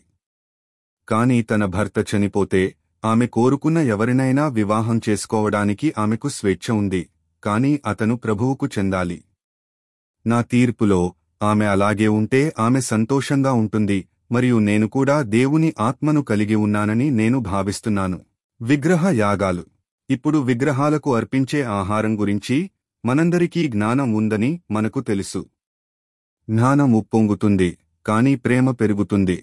కాని తన భర్త చనిపోతే ఆమె కోరుకున్న ఎవరినైనా వివాహం చేసుకోవడానికి ఆమెకు స్వేచ్ఛ ఉంది కాని అతను ప్రభువుకు చెందాలి నా తీర్పులో ఆమె అలాగే ఉంటే ఆమె సంతోషంగా ఉంటుంది మరియు నేను కూడా దేవుని ఆత్మను కలిగి ఉన్నానని నేను భావిస్తున్నాను విగ్రహ యాగాలు ఇప్పుడు విగ్రహాలకు అర్పించే ఆహారం గురించి మనందరికీ జ్ఞానం ఉందని మనకు తెలుసు జ్ఞానం ఉప్పొంగుతుంది కాని ప్రేమ పెరుగుతుంది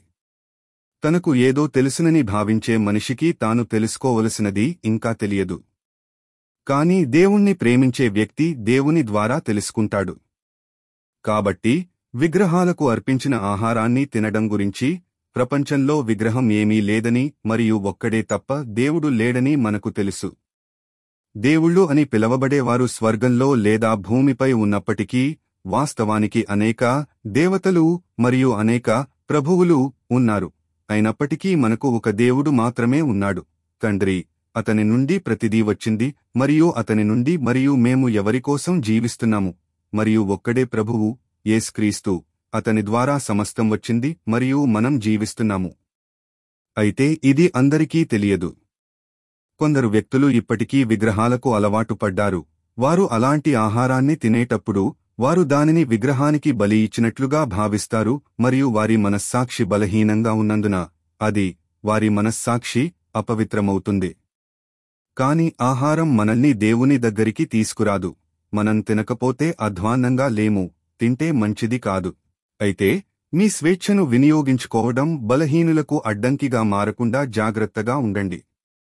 తనకు ఏదో తెలుసునని భావించే మనిషికి తాను తెలుసుకోవలసినది ఇంకా తెలియదు కాని దేవుణ్ణి ప్రేమించే వ్యక్తి దేవుని ద్వారా తెలుసుకుంటాడు కాబట్టి విగ్రహాలకు అర్పించిన ఆహారాన్ని తినడం గురించి ప్రపంచంలో విగ్రహం ఏమీ లేదని మరియు ఒక్కడే తప్ప దేవుడు లేడని మనకు తెలుసు దేవుళ్ళు అని పిలవబడేవారు స్వర్గంలో లేదా భూమిపై ఉన్నప్పటికీ వాస్తవానికి అనేక దేవతలు మరియు అనేక ప్రభువులు ఉన్నారు అయినప్పటికీ మనకు ఒక దేవుడు మాత్రమే ఉన్నాడు తండ్రి అతని నుండి ప్రతిదీ వచ్చింది మరియు అతని నుండి మరియు మేము ఎవరికోసం జీవిస్తున్నాము మరియు ఒక్కడే ప్రభువు యేస్క్రీస్తు అతని ద్వారా సమస్తం వచ్చింది మరియు మనం జీవిస్తున్నాము అయితే ఇది అందరికీ తెలియదు కొందరు వ్యక్తులు ఇప్పటికీ విగ్రహాలకు అలవాటు పడ్డారు వారు అలాంటి ఆహారాన్ని తినేటప్పుడు వారు దానిని విగ్రహానికి బలి ఇచ్చినట్లుగా భావిస్తారు మరియు వారి మనస్సాక్షి బలహీనంగా ఉన్నందున అది వారి మనస్సాక్షి అపవిత్రమవుతుంది కాని ఆహారం మనల్ని దేవుని దగ్గరికి తీసుకురాదు మనం తినకపోతే అధ్వాన్నంగా లేము తింటే మంచిది కాదు అయితే మీ స్వేచ్ఛను వినియోగించుకోవడం బలహీనులకు అడ్డంకిగా మారకుండా జాగ్రత్తగా ఉండండి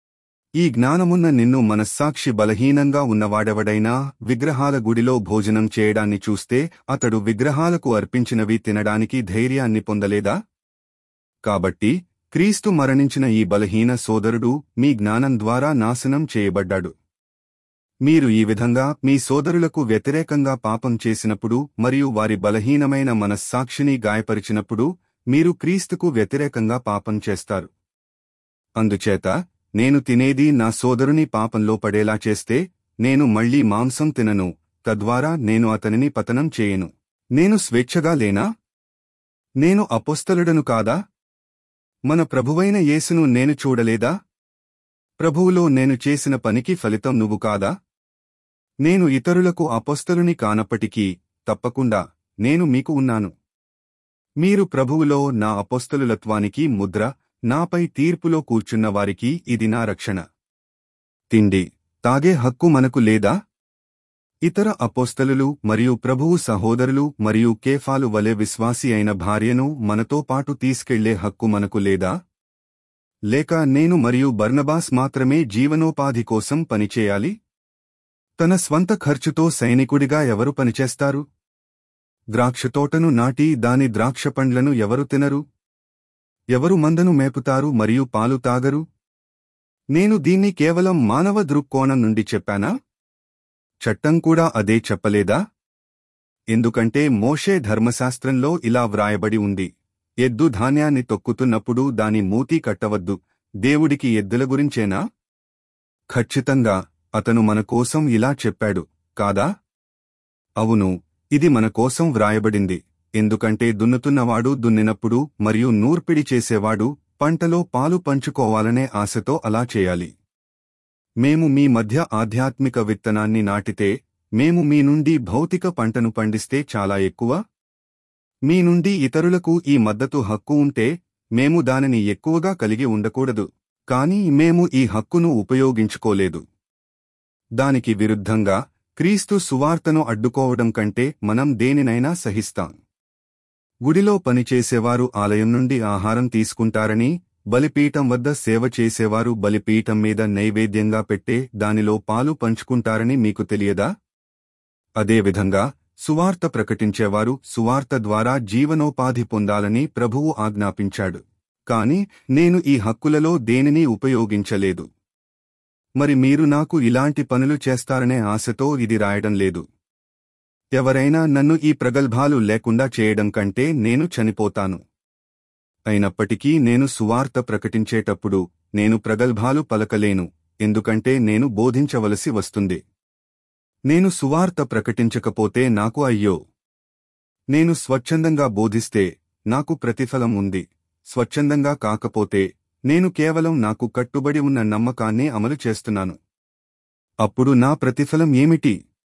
ఈ జ్ఞానమున్న నిన్ను మనస్సాక్షి బలహీనంగా ఉన్నవాడెవడైనా విగ్రహాల గుడిలో భోజనం చేయడాన్ని చూస్తే అతడు విగ్రహాలకు అర్పించినవి తినడానికి ధైర్యాన్ని పొందలేదా కాబట్టి క్రీస్తు మరణించిన ఈ బలహీన సోదరుడు మీ జ్ఞానం ద్వారా నాశనం చేయబడ్డాడు మీరు ఈ విధంగా మీ సోదరులకు వ్యతిరేకంగా పాపం చేసినప్పుడు మరియు వారి బలహీనమైన మనస్సాక్షిని గాయపరిచినప్పుడు మీరు క్రీస్తుకు వ్యతిరేకంగా పాపం చేస్తారు అందుచేత నేను తినేది నా సోదరుని పాపంలో పడేలా చేస్తే నేను మళ్లీ మాంసం తినను తద్వారా నేను అతనిని పతనం చేయను నేను స్వేచ్ఛగా లేనా నేను అపోస్తలుడను కాదా మన ప్రభువైన యేసును నేను చూడలేదా ప్రభువులో నేను చేసిన పనికి ఫలితం నువ్వు కాదా నేను ఇతరులకు అపోస్తలుని కానప్పటికీ తప్పకుండా నేను మీకు ఉన్నాను మీరు ప్రభువులో నా అపోస్తలులత్వానికి ముద్ర నాపై తీర్పులో కూర్చున్న వారికి ఇది నా రక్షణ తిండి తాగే హక్కు మనకు లేదా ఇతర అపోస్తలులు మరియు ప్రభువు సహోదరులు మరియు కేఫాలు వలె విశ్వాసి అయిన భార్యను మనతో పాటు తీసుకెళ్లే హక్కు మనకు లేదా లేక నేను మరియు బర్నబాస్ మాత్రమే జీవనోపాధి కోసం పనిచేయాలి తన స్వంత ఖర్చుతో సైనికుడిగా ఎవరు పనిచేస్తారు ద్రాక్షతోటను నాటి దాని ద్రాక్ష పండ్లను ఎవరు తినరు ఎవరు మందను మేపుతారు మరియు పాలు తాగరు నేను దీన్ని కేవలం మానవ దృక్కోణం నుండి చెప్పానా చట్టం కూడా అదే చెప్పలేదా ఎందుకంటే మోషే ధర్మశాస్త్రంలో ఇలా వ్రాయబడి ఉంది ఎద్దు ధాన్యాన్ని తొక్కుతున్నప్పుడు దాని మూతి కట్టవద్దు దేవుడికి ఎద్దుల గురించేనా ఖచ్చితంగా అతను మన కోసం ఇలా చెప్పాడు కాదా అవును ఇది మన కోసం వ్రాయబడింది ఎందుకంటే దున్నుతున్నవాడు దున్నినప్పుడు మరియు నూర్పిడి చేసేవాడు పంటలో పాలు పంచుకోవాలనే ఆశతో అలా చేయాలి మేము మీ మధ్య ఆధ్యాత్మిక విత్తనాన్ని నాటితే మేము మీ నుండి భౌతిక పంటను పండిస్తే చాలా ఎక్కువ మీ నుండి ఇతరులకు ఈ మద్దతు హక్కు ఉంటే మేము దానిని ఎక్కువగా కలిగి ఉండకూడదు కానీ మేము ఈ హక్కును ఉపయోగించుకోలేదు దానికి విరుద్ధంగా క్రీస్తు సువార్తను అడ్డుకోవడం కంటే మనం దేనినైనా సహిస్తాం గుడిలో పనిచేసేవారు ఆలయం నుండి ఆహారం తీసుకుంటారని బలిపీఠం వద్ద సేవ చేసేవారు బలిపీఠం మీద నైవేద్యంగా పెట్టే దానిలో పాలు పంచుకుంటారని మీకు తెలియదా అదేవిధంగా సువార్త ప్రకటించేవారు సువార్త ద్వారా జీవనోపాధి పొందాలని ప్రభువు ఆజ్ఞాపించాడు కాని నేను ఈ హక్కులలో దేనినీ ఉపయోగించలేదు మరి మీరు నాకు ఇలాంటి పనులు చేస్తారనే ఆశతో ఇది రాయడం లేదు ఎవరైనా నన్ను ఈ ప్రగల్భాలు లేకుండా చేయడం కంటే నేను చనిపోతాను అయినప్పటికీ నేను సువార్త ప్రకటించేటప్పుడు నేను ప్రగల్భాలు పలకలేను ఎందుకంటే నేను బోధించవలసి వస్తుంది నేను సువార్త ప్రకటించకపోతే నాకు అయ్యో నేను స్వచ్ఛందంగా బోధిస్తే నాకు ప్రతిఫలం ఉంది స్వచ్ఛందంగా కాకపోతే నేను కేవలం నాకు కట్టుబడి ఉన్న నమ్మకాన్నే అమలు చేస్తున్నాను అప్పుడు నా ప్రతిఫలం ఏమిటి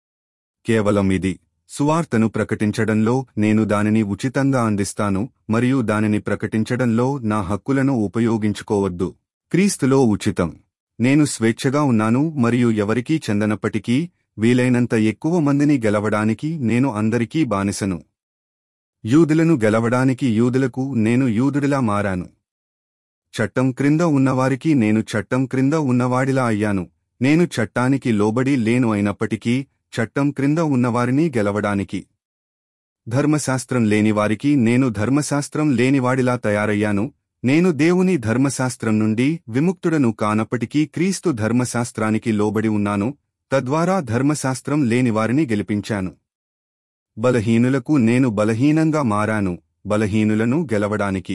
కేవలం ఇది సువార్తను ప్రకటించడంలో నేను దానిని ఉచితంగా అందిస్తాను మరియు దానిని ప్రకటించడంలో నా హక్కులను ఉపయోగించుకోవద్దు క్రీస్తులో ఉచితం నేను స్వేచ్ఛగా ఉన్నాను మరియు ఎవరికీ చెందనప్పటికీ వీలైనంత ఎక్కువ మందిని గెలవడానికి నేను అందరికీ బానిసను యూదులను గెలవడానికి యూదులకు నేను యూదుడిలా మారాను చట్టం క్రింద ఉన్నవారికి నేను చట్టం క్రింద ఉన్నవాడిలా అయ్యాను నేను చట్టానికి లోబడి లేను అయినప్పటికీ చట్టం క్రింద ఉన్నవారిని గెలవడానికి ధర్మశాస్త్రం లేనివారికి నేను ధర్మశాస్త్రం లేనివాడిలా తయారయ్యాను నేను దేవుని ధర్మశాస్త్రం నుండి విముక్తుడను కానప్పటికీ క్రీస్తు ధర్మశాస్త్రానికి లోబడి ఉన్నాను తద్వారా ధర్మశాస్త్రం లేని వారిని గెలిపించాను బలహీనులకు నేను బలహీనంగా మారాను బలహీనులను గెలవడానికి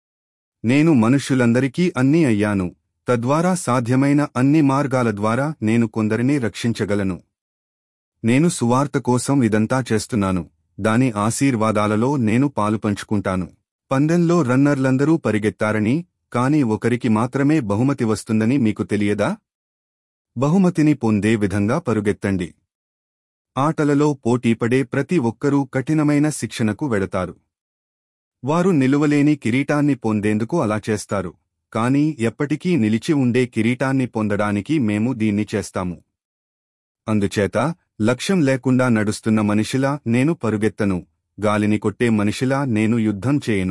నేను మనుష్యులందరికీ అన్నీ అయ్యాను తద్వారా సాధ్యమైన అన్ని మార్గాల ద్వారా నేను కొందరిని రక్షించగలను నేను సువార్త కోసం ఇదంతా చేస్తున్నాను దాని ఆశీర్వాదాలలో నేను పాలుపంచుకుంటాను పందెంలో రన్నర్లందరూ పరిగెత్తారని కాని ఒకరికి మాత్రమే బహుమతి వస్తుందని మీకు తెలియదా బహుమతిని పొందే విధంగా పరుగెత్తండి ఆటలలో పోటీపడే ప్రతి ఒక్కరూ కఠినమైన శిక్షణకు వెడతారు వారు నిలువలేని కిరీటాన్ని పొందేందుకు అలా చేస్తారు కాని ఎప్పటికీ నిలిచి ఉండే కిరీటాన్ని పొందడానికి మేము దీన్ని చేస్తాము అందుచేత లక్ష్యం లేకుండా నడుస్తున్న మనిషిలా నేను పరుగెత్తను గాలిని కొట్టే మనిషిలా నేను యుద్ధం చేయను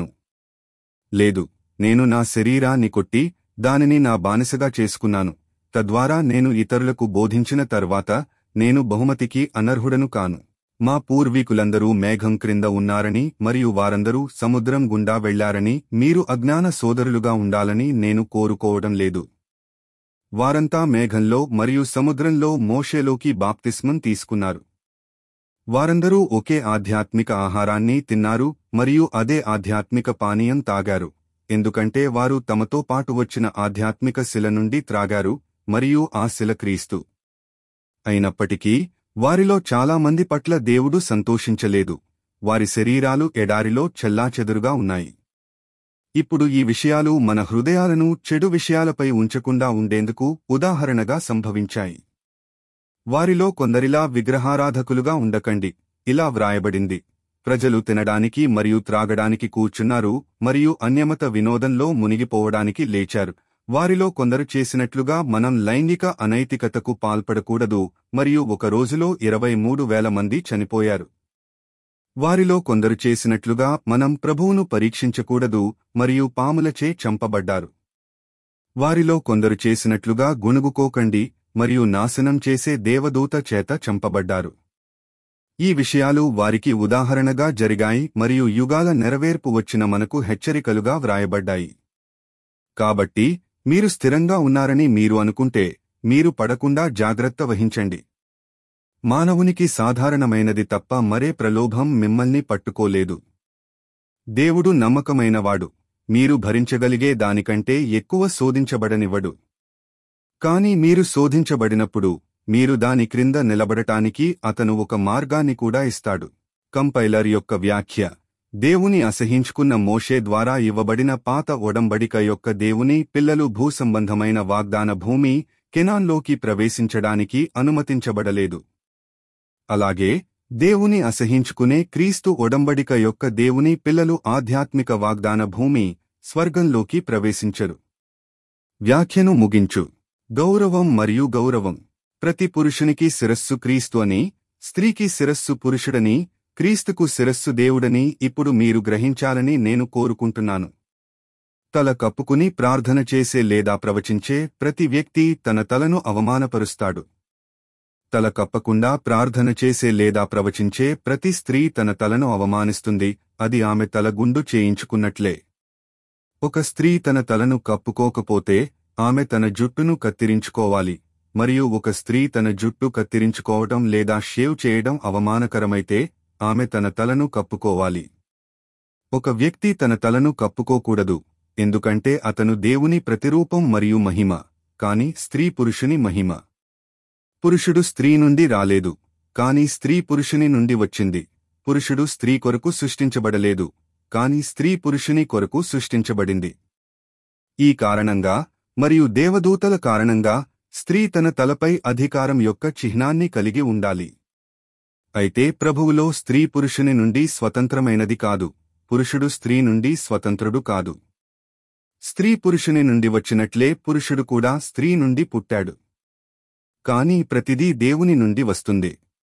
లేదు నేను నా శరీరాన్ని కొట్టి దానిని నా బానిసగా చేసుకున్నాను తద్వారా నేను ఇతరులకు బోధించిన తర్వాత నేను బహుమతికి అనర్హుడను కాను మా పూర్వీకులందరూ మేఘం క్రింద ఉన్నారని మరియు వారందరూ సముద్రం గుండా వెళ్లారని మీరు అజ్ఞాన సోదరులుగా ఉండాలని నేను కోరుకోవడం లేదు వారంతా మేఘంలో మరియు సముద్రంలో మోషేలోకి బాప్తిస్మం తీసుకున్నారు వారందరూ ఒకే ఆధ్యాత్మిక ఆహారాన్ని తిన్నారు మరియు అదే ఆధ్యాత్మిక పానీయం తాగారు ఎందుకంటే వారు తమతో పాటు వచ్చిన ఆధ్యాత్మిక శిల నుండి త్రాగారు మరియు ఆ శిల క్రీస్తు అయినప్పటికీ వారిలో చాలా మంది పట్ల దేవుడు సంతోషించలేదు వారి శరీరాలు ఎడారిలో చెల్లాచెదురుగా ఉన్నాయి ఇప్పుడు ఈ విషయాలు మన హృదయాలను చెడు విషయాలపై ఉంచకుండా ఉండేందుకు ఉదాహరణగా సంభవించాయి వారిలో కొందరిలా విగ్రహారాధకులుగా ఉండకండి ఇలా వ్రాయబడింది ప్రజలు తినడానికి మరియు త్రాగడానికి కూర్చున్నారు మరియు అన్యమత వినోదంలో మునిగిపోవడానికి లేచారు వారిలో కొందరు చేసినట్లుగా మనం లైంగిక అనైతికతకు పాల్పడకూడదు మరియు ఒక రోజులో ఇరవై మూడు వేల మంది చనిపోయారు వారిలో కొందరు చేసినట్లుగా మనం ప్రభువును పరీక్షించకూడదు మరియు పాములచే చంపబడ్డారు వారిలో కొందరు చేసినట్లుగా గుణుగుకోకండి మరియు నాశనం చేసే దేవదూత చేత చంపబడ్డారు ఈ విషయాలు వారికి ఉదాహరణగా జరిగాయి మరియు యుగాల నెరవేర్పు వచ్చిన మనకు హెచ్చరికలుగా వ్రాయబడ్డాయి కాబట్టి మీరు స్థిరంగా ఉన్నారని మీరు అనుకుంటే మీరు పడకుండా జాగ్రత్త వహించండి మానవునికి సాధారణమైనది తప్ప మరే ప్రలోభం మిమ్మల్ని పట్టుకోలేదు దేవుడు నమ్మకమైనవాడు మీరు భరించగలిగే దానికంటే ఎక్కువ శోధించబడనివ్వడు కాని మీరు శోధించబడినప్పుడు మీరు దాని క్రింద నిలబడటానికి అతను ఒక మార్గాన్ని కూడా ఇస్తాడు కంపైలర్ యొక్క వ్యాఖ్య దేవుని అసహించుకున్న మోషే ద్వారా ఇవ్వబడిన పాత ఒడంబడిక యొక్క దేవుని పిల్లలు భూసంబంధమైన వాగ్దాన భూమి కెనాన్లోకి ప్రవేశించడానికి అనుమతించబడలేదు అలాగే దేవుని అసహించుకునే క్రీస్తు ఒడంబడిక యొక్క దేవుని పిల్లలు ఆధ్యాత్మిక వాగ్దాన భూమి స్వర్గంలోకి ప్రవేశించరు వ్యాఖ్యను ముగించు గౌరవం మరియు గౌరవం ప్రతి పురుషునికి శిరస్సు క్రీస్తు అని స్త్రీకి శిరస్సు పురుషుడని క్రీస్తుకు శిరస్సు దేవుడని ఇప్పుడు మీరు గ్రహించాలని నేను కోరుకుంటున్నాను తల కప్పుకుని ప్రార్థన చేసే లేదా ప్రవచించే ప్రతి వ్యక్తి తన తలను అవమానపరుస్తాడు తల కప్పకుండా ప్రార్థన చేసే లేదా ప్రవచించే ప్రతి స్త్రీ తన తలను అవమానిస్తుంది అది ఆమె తల గుండు చేయించుకున్నట్లే ఒక స్త్రీ తన తలను కప్పుకోకపోతే ఆమె తన జుట్టును కత్తిరించుకోవాలి మరియు ఒక స్త్రీ తన జుట్టు కత్తిరించుకోవడం లేదా షేవ్ చేయడం అవమానకరమైతే ఆమె తన తలను కప్పుకోవాలి ఒక వ్యక్తి తన తలను కప్పుకోకూడదు ఎందుకంటే అతను దేవుని ప్రతిరూపం మరియు మహిమ కాని స్త్రీ పురుషుని మహిమ పురుషుడు స్త్రీ నుండి రాలేదు కాని స్త్రీ పురుషుని నుండి వచ్చింది పురుషుడు స్త్రీ కొరకు సృష్టించబడలేదు కాని స్త్రీ పురుషుని కొరకు సృష్టించబడింది ఈ కారణంగా మరియు దేవదూతల కారణంగా స్త్రీ తన తలపై అధికారం యొక్క చిహ్నాన్ని కలిగి ఉండాలి అయితే ప్రభువులో స్త్రీ పురుషుని నుండి స్వతంత్రమైనది కాదు పురుషుడు స్త్రీ నుండి స్వతంత్రుడు కాదు స్త్రీ పురుషుని నుండి వచ్చినట్లే పురుషుడు కూడా స్త్రీ నుండి పుట్టాడు కాని ప్రతిదీ దేవుని నుండి వస్తుంది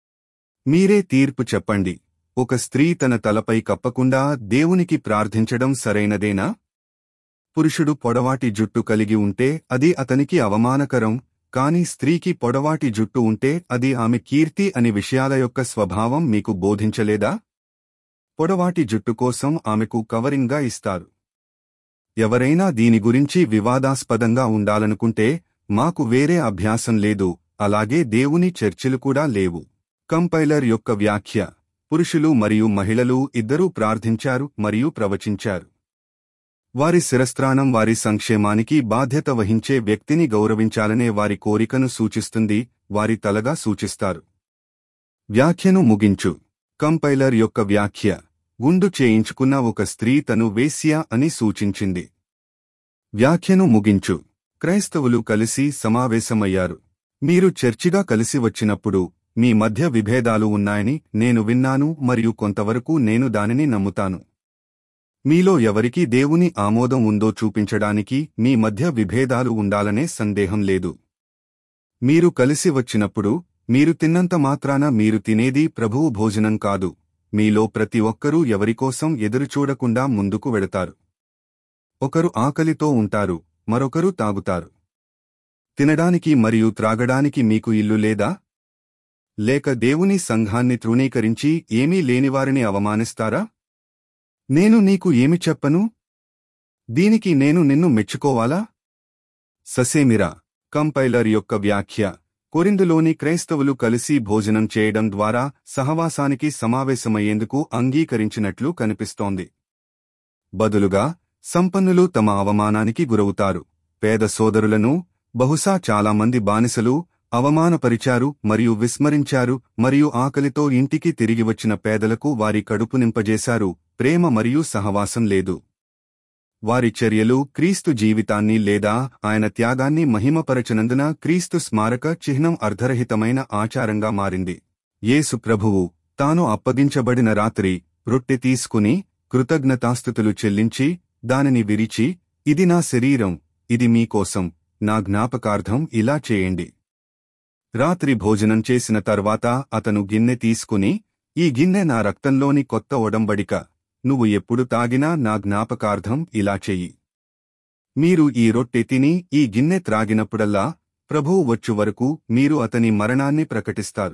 మీరే తీర్పు చెప్పండి ఒక స్త్రీ తన తలపై కప్పకుండా దేవునికి ప్రార్థించడం సరైనదేనా పురుషుడు పొడవాటి జుట్టు కలిగి ఉంటే అది అతనికి అవమానకరం కాని స్త్రీకి పొడవాటి జుట్టు ఉంటే అది ఆమె కీర్తి అని విషయాల యొక్క స్వభావం మీకు బోధించలేదా పొడవాటి జుట్టు కోసం ఆమెకు కవరింగ్గా ఇస్తారు ఎవరైనా దీని గురించి వివాదాస్పదంగా ఉండాలనుకుంటే మాకు వేరే అభ్యాసం లేదు అలాగే దేవుని చర్చిలు కూడా లేవు కంపైలర్ యొక్క వ్యాఖ్య పురుషులు మరియు మహిళలు ఇద్దరూ ప్రార్థించారు మరియు ప్రవచించారు వారి శిరస్త్రానం వారి సంక్షేమానికి బాధ్యత వహించే వ్యక్తిని గౌరవించాలనే వారి కోరికను సూచిస్తుంది వారి తలగా సూచిస్తారు వ్యాఖ్యను ముగించు కంపైలర్ యొక్క వ్యాఖ్య గుండు చేయించుకున్న ఒక స్త్రీ తను వేశ్య అని సూచించింది వ్యాఖ్యను ముగించు క్రైస్తవులు కలిసి సమావేశమయ్యారు మీరు చర్చిగా కలిసి వచ్చినప్పుడు మీ మధ్య విభేదాలు ఉన్నాయని నేను విన్నాను మరియు కొంతవరకు నేను దానిని నమ్ముతాను మీలో ఎవరికి దేవుని ఆమోదం ఉందో చూపించడానికి మీ మధ్య విభేదాలు ఉండాలనే సందేహం లేదు మీరు కలిసి వచ్చినప్పుడు మీరు తిన్నంత మాత్రాన మీరు తినేది ప్రభువు భోజనం కాదు మీలో ప్రతి ఒక్కరూ ఎవరికోసం ఎదురుచూడకుండా ముందుకు వెడతారు ఒకరు ఆకలితో ఉంటారు మరొకరు తాగుతారు తినడానికి మరియు త్రాగడానికి మీకు ఇల్లు లేదా లేక దేవుని సంఘాన్ని తృణీకరించి ఏమీ లేనివారిని అవమానిస్తారా నేను నీకు ఏమి చెప్పను దీనికి నేను నిన్ను మెచ్చుకోవాలా ససేమిరా కంపైలర్ యొక్క వ్యాఖ్య కొరిందులోని క్రైస్తవులు కలిసి భోజనం చేయడం ద్వారా సహవాసానికి సమావేశమయ్యేందుకు అంగీకరించినట్లు కనిపిస్తోంది బదులుగా సంపన్నులు తమ అవమానానికి గురవుతారు పేద సోదరులను బహుశా చాలామంది బానిసలు అవమానపరిచారు మరియు విస్మరించారు మరియు ఆకలితో ఇంటికి తిరిగి వచ్చిన పేదలకు వారి కడుపు నింపజేశారు ప్రేమ మరియు సహవాసం లేదు వారి చర్యలు క్రీస్తు జీవితాన్ని లేదా ఆయన త్యాగాన్ని మహిమపరచనందున క్రీస్తు స్మారక చిహ్నం అర్ధరహితమైన ఆచారంగా మారింది యేసు ప్రభువు తాను అప్పగించబడిన రాత్రి రొట్టె తీసుకుని కృతజ్ఞతాస్థుతులు చెల్లించి దానిని విరిచి ఇది నా శరీరం ఇది మీకోసం నా జ్ఞాపకార్థం ఇలా చేయండి రాత్రి భోజనం చేసిన తర్వాత అతను గిన్నె తీసుకుని ఈ గిన్నె నా రక్తంలోని కొత్త ఒడంబడిక నువ్వు ఎప్పుడు తాగినా నా జ్ఞాపకార్థం ఇలా చెయ్యి మీరు ఈ రొట్టె తిని ఈ గిన్నె త్రాగినప్పుడల్లా ప్రభువు వచ్చు వరకు మీరు అతని మరణాన్ని ప్రకటిస్తారు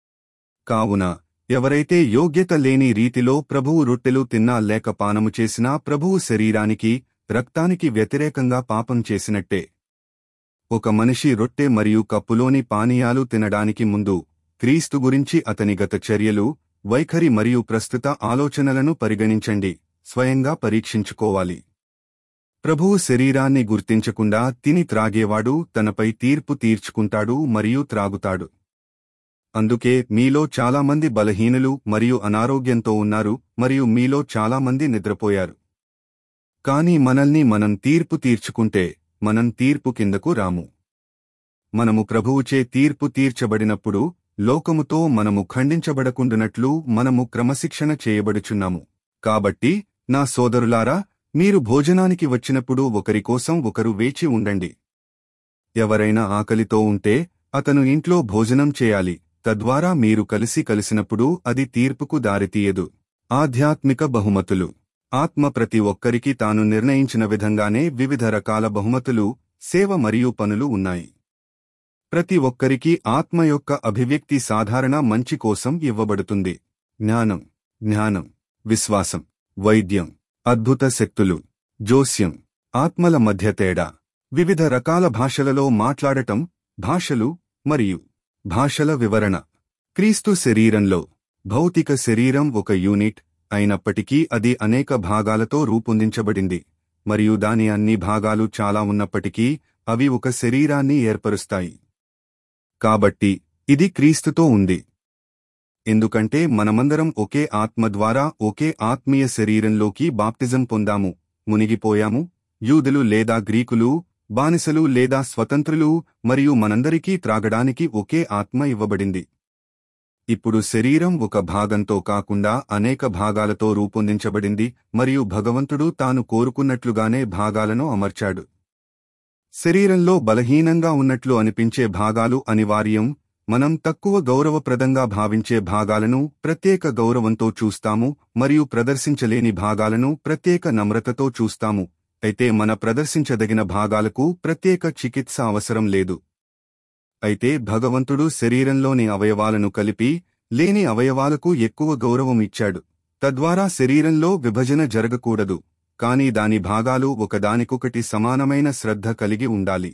కావున ఎవరైతే యోగ్యత లేని రీతిలో ప్రభువు రొట్టెలు తిన్నా లేక పానము చేసినా ప్రభువు శరీరానికి రక్తానికి వ్యతిరేకంగా పాపం చేసినట్టే ఒక మనిషి రొట్టె మరియు కప్పులోని పానీయాలు తినడానికి ముందు క్రీస్తు గురించి అతని గత చర్యలు వైఖరి మరియు ప్రస్తుత ఆలోచనలను పరిగణించండి స్వయంగా పరీక్షించుకోవాలి ప్రభువు శరీరాన్ని గుర్తించకుండా తిని త్రాగేవాడు తనపై తీర్పు తీర్చుకుంటాడు మరియు త్రాగుతాడు అందుకే మీలో చాలామంది బలహీనులు మరియు అనారోగ్యంతో ఉన్నారు మరియు మీలో చాలామంది నిద్రపోయారు కాని మనల్ని మనం తీర్పు తీర్చుకుంటే మనం తీర్పు కిందకు రాము మనము ప్రభువుచే తీర్పు తీర్చబడినప్పుడు లోకముతో మనము ఖండించబడకుండునట్లు మనము క్రమశిక్షణ చేయబడుచున్నాము కాబట్టి నా సోదరులారా మీరు భోజనానికి వచ్చినప్పుడు ఒకరికోసం ఒకరు వేచి ఉండండి ఎవరైనా ఆకలితో ఉంటే అతను ఇంట్లో భోజనం చేయాలి తద్వారా మీరు కలిసి కలిసినప్పుడు అది తీర్పుకు దారితీయదు ఆధ్యాత్మిక బహుమతులు ఆత్మ ప్రతి ఒక్కరికి తాను నిర్ణయించిన విధంగానే వివిధ రకాల బహుమతులు సేవ మరియు పనులు ఉన్నాయి ప్రతి ఒక్కరికి ఆత్మ యొక్క అభివ్యక్తి సాధారణ మంచి కోసం ఇవ్వబడుతుంది జ్ఞానం జ్ఞానం విశ్వాసం వైద్యం అద్భుత శక్తులు జోస్యం ఆత్మల మధ్య తేడా వివిధ రకాల భాషలలో మాట్లాడటం భాషలు మరియు భాషల వివరణ క్రీస్తు శరీరంలో భౌతిక శరీరం ఒక యూనిట్ అయినప్పటికీ అది అనేక భాగాలతో రూపొందించబడింది మరియు దాని అన్ని భాగాలు చాలా ఉన్నప్పటికీ అవి ఒక శరీరాన్ని ఏర్పరుస్తాయి కాబట్టి ఇది క్రీస్తుతో ఉంది ఎందుకంటే మనమందరం ఒకే ఆత్మ ద్వారా ఒకే ఆత్మీయ శరీరంలోకి బాప్తిజం పొందాము మునిగిపోయాము యూదులు లేదా గ్రీకులు బానిసలు లేదా స్వతంత్రులు మరియు మనందరికీ త్రాగడానికి ఒకే ఆత్మ ఇవ్వబడింది ఇప్పుడు శరీరం ఒక భాగంతో కాకుండా అనేక భాగాలతో రూపొందించబడింది మరియు భగవంతుడు తాను కోరుకున్నట్లుగానే భాగాలను అమర్చాడు శరీరంలో బలహీనంగా ఉన్నట్లు అనిపించే భాగాలు అనివార్యం మనం తక్కువ గౌరవప్రదంగా భావించే భాగాలను ప్రత్యేక గౌరవంతో చూస్తాము మరియు ప్రదర్శించలేని భాగాలను ప్రత్యేక నమ్రతతో చూస్తాము అయితే మన ప్రదర్శించదగిన భాగాలకు ప్రత్యేక చికిత్స అవసరం లేదు అయితే భగవంతుడు శరీరంలోని అవయవాలను కలిపి లేని అవయవాలకు ఎక్కువ గౌరవం ఇచ్చాడు తద్వారా శరీరంలో విభజన జరగకూడదు కాని దాని భాగాలు ఒకదానికొకటి సమానమైన శ్రద్ధ కలిగి ఉండాలి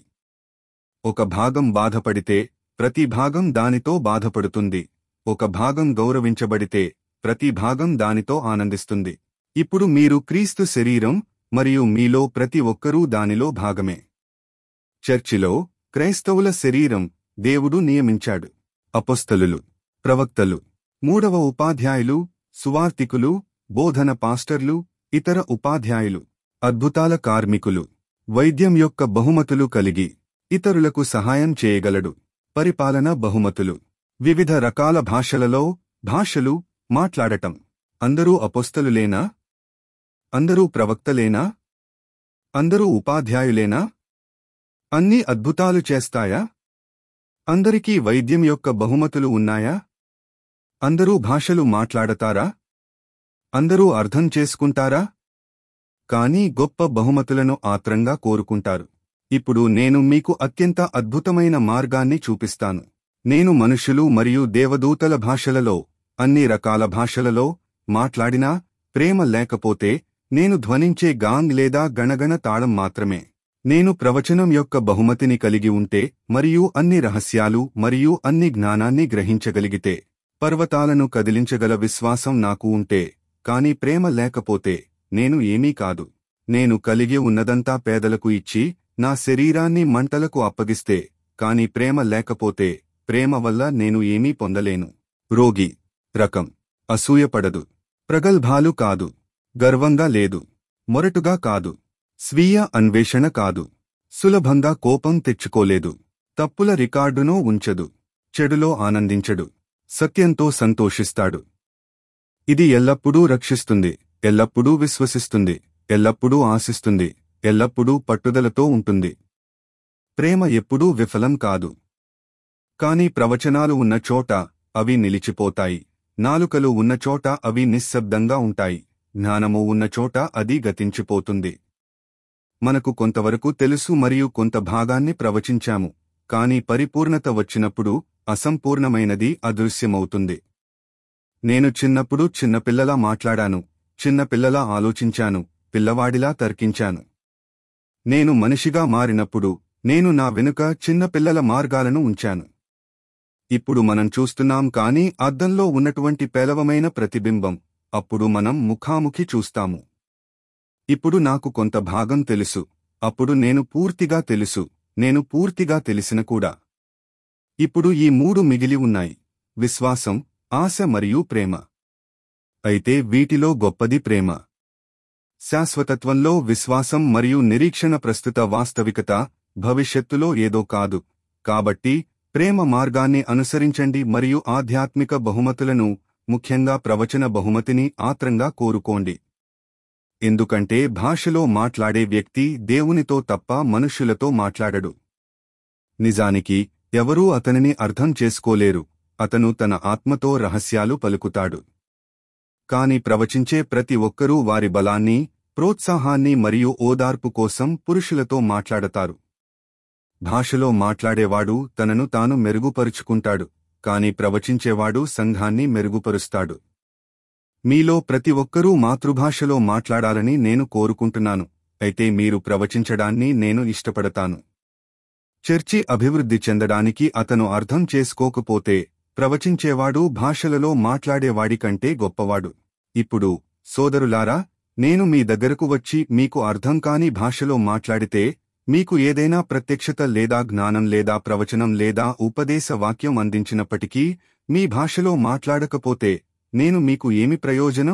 ఒక భాగం బాధపడితే ప్రతి భాగం దానితో బాధపడుతుంది ఒక భాగం గౌరవించబడితే ప్రతి భాగం దానితో ఆనందిస్తుంది ఇప్పుడు మీరు క్రీస్తు శరీరం మరియు మీలో ప్రతి ఒక్కరూ దానిలో భాగమే చర్చిలో క్రైస్తవుల శరీరం దేవుడు నియమించాడు అపొస్తలులు ప్రవక్తలు మూడవ ఉపాధ్యాయులు సువార్తికులు బోధన పాస్టర్లు ఇతర ఉపాధ్యాయులు అద్భుతాల కార్మికులు వైద్యం యొక్క బహుమతులు కలిగి ఇతరులకు సహాయం చేయగలడు పరిపాలన బహుమతులు వివిధ రకాల భాషలలో భాషలు మాట్లాడటం అందరూ అపొస్తలులేనా అందరూ ప్రవక్తలేనా అందరూ ఉపాధ్యాయులేనా అన్ని అద్భుతాలు చేస్తాయా అందరికీ వైద్యం యొక్క బహుమతులు ఉన్నాయా అందరూ భాషలు మాట్లాడతారా అందరూ అర్థం చేసుకుంటారా కానీ గొప్ప బహుమతులను ఆత్రంగా కోరుకుంటారు ఇప్పుడు నేను మీకు అత్యంత అద్భుతమైన మార్గాన్ని చూపిస్తాను నేను మనుషులు మరియు దేవదూతల భాషలలో అన్ని రకాల భాషలలో మాట్లాడినా ప్రేమ లేకపోతే నేను ధ్వనించే గాంగ్ లేదా గణగణ తాళం మాత్రమే నేను ప్రవచనం యొక్క బహుమతిని కలిగి ఉంటే మరియు అన్ని రహస్యాలు మరియు అన్ని జ్ఞానాన్ని గ్రహించగలిగితే పర్వతాలను కదిలించగల విశ్వాసం నాకు ఉంటే కాని ప్రేమ లేకపోతే నేను ఏమీ కాదు నేను కలిగి ఉన్నదంతా పేదలకు ఇచ్చి నా శరీరాన్ని మంటలకు అప్పగిస్తే కాని ప్రేమ లేకపోతే ప్రేమ వల్ల నేను ఏమీ పొందలేను రోగి రకం అసూయపడదు ప్రగల్భాలు కాదు గర్వంగా లేదు మొరటుగా కాదు స్వీయ అన్వేషణ కాదు సులభంగా కోపం తెచ్చుకోలేదు తప్పుల రికార్డునూ ఉంచదు చెడులో ఆనందించడు సత్యంతో సంతోషిస్తాడు ఇది ఎల్లప్పుడూ రక్షిస్తుంది ఎల్లప్పుడూ విశ్వసిస్తుంది ఎల్లప్పుడూ ఆశిస్తుంది ఎల్లప్పుడూ పట్టుదలతో ఉంటుంది ప్రేమ ఎప్పుడూ విఫలం కాదు కాని ప్రవచనాలు ఉన్న చోట అవి నిలిచిపోతాయి నాలుకలు ఉన్న చోట అవి నిశ్శబ్దంగా ఉంటాయి జ్ఞానము ఉన్న చోట అది గతించిపోతుంది మనకు కొంతవరకు తెలుసు మరియు కొంత భాగాన్ని ప్రవచించాము కాని పరిపూర్ణత వచ్చినప్పుడు అసంపూర్ణమైనది అదృశ్యమవుతుంది నేను చిన్నప్పుడు చిన్నపిల్లలా మాట్లాడాను చిన్నపిల్లలా ఆలోచించాను పిల్లవాడిలా తర్కించాను నేను మనిషిగా మారినప్పుడు నేను నా వెనుక చిన్నపిల్లల మార్గాలను ఉంచాను ఇప్పుడు మనం చూస్తున్నాం కాని అద్దంలో ఉన్నటువంటి పేలవమైన ప్రతిబింబం అప్పుడు మనం ముఖాముఖి చూస్తాము ఇప్పుడు నాకు కొంత భాగం తెలుసు అప్పుడు నేను పూర్తిగా తెలుసు నేను పూర్తిగా తెలిసిన కూడా ఇప్పుడు ఈ మూడు మిగిలి ఉన్నాయి విశ్వాసం ఆశ మరియు ప్రేమ అయితే వీటిలో గొప్పది ప్రేమ శాశ్వతత్వంలో విశ్వాసం మరియు నిరీక్షణ ప్రస్తుత వాస్తవికత భవిష్యత్తులో ఏదో కాదు కాబట్టి ప్రేమ మార్గాన్ని అనుసరించండి మరియు ఆధ్యాత్మిక బహుమతులను ముఖ్యంగా ప్రవచన బహుమతిని ఆత్రంగా కోరుకోండి ఎందుకంటే భాషలో మాట్లాడే వ్యక్తి దేవునితో తప్ప మనుష్యులతో మాట్లాడడు నిజానికి ఎవరూ అతనిని అర్థం చేసుకోలేరు అతను తన ఆత్మతో రహస్యాలు పలుకుతాడు కాని ప్రవచించే ప్రతి ఒక్కరూ వారి బలాన్ని ప్రోత్సాహాన్ని మరియు ఓదార్పు కోసం పురుషులతో మాట్లాడతారు భాషలో మాట్లాడేవాడు తనను తాను మెరుగుపరుచుకుంటాడు కాని ప్రవచించేవాడు సంఘాన్ని మెరుగుపరుస్తాడు మీలో ప్రతి ఒక్కరూ మాతృభాషలో మాట్లాడాలని నేను కోరుకుంటున్నాను అయితే మీరు ప్రవచించడాన్ని నేను ఇష్టపడతాను చర్చి అభివృద్ధి చెందడానికి అతను అర్థం చేసుకోకపోతే ప్రవచించేవాడు భాషలలో మాట్లాడేవాడి కంటే గొప్పవాడు ఇప్పుడు సోదరులారా నేను మీ దగ్గరకు వచ్చి మీకు అర్థం కాని భాషలో మాట్లాడితే మీకు ఏదైనా ప్రత్యక్షత లేదా జ్ఞానం లేదా ప్రవచనం లేదా ఉపదేశ వాక్యం అందించినప్పటికీ మీ భాషలో మాట్లాడకపోతే నేను మీకు ఏమి ప్రయోజనం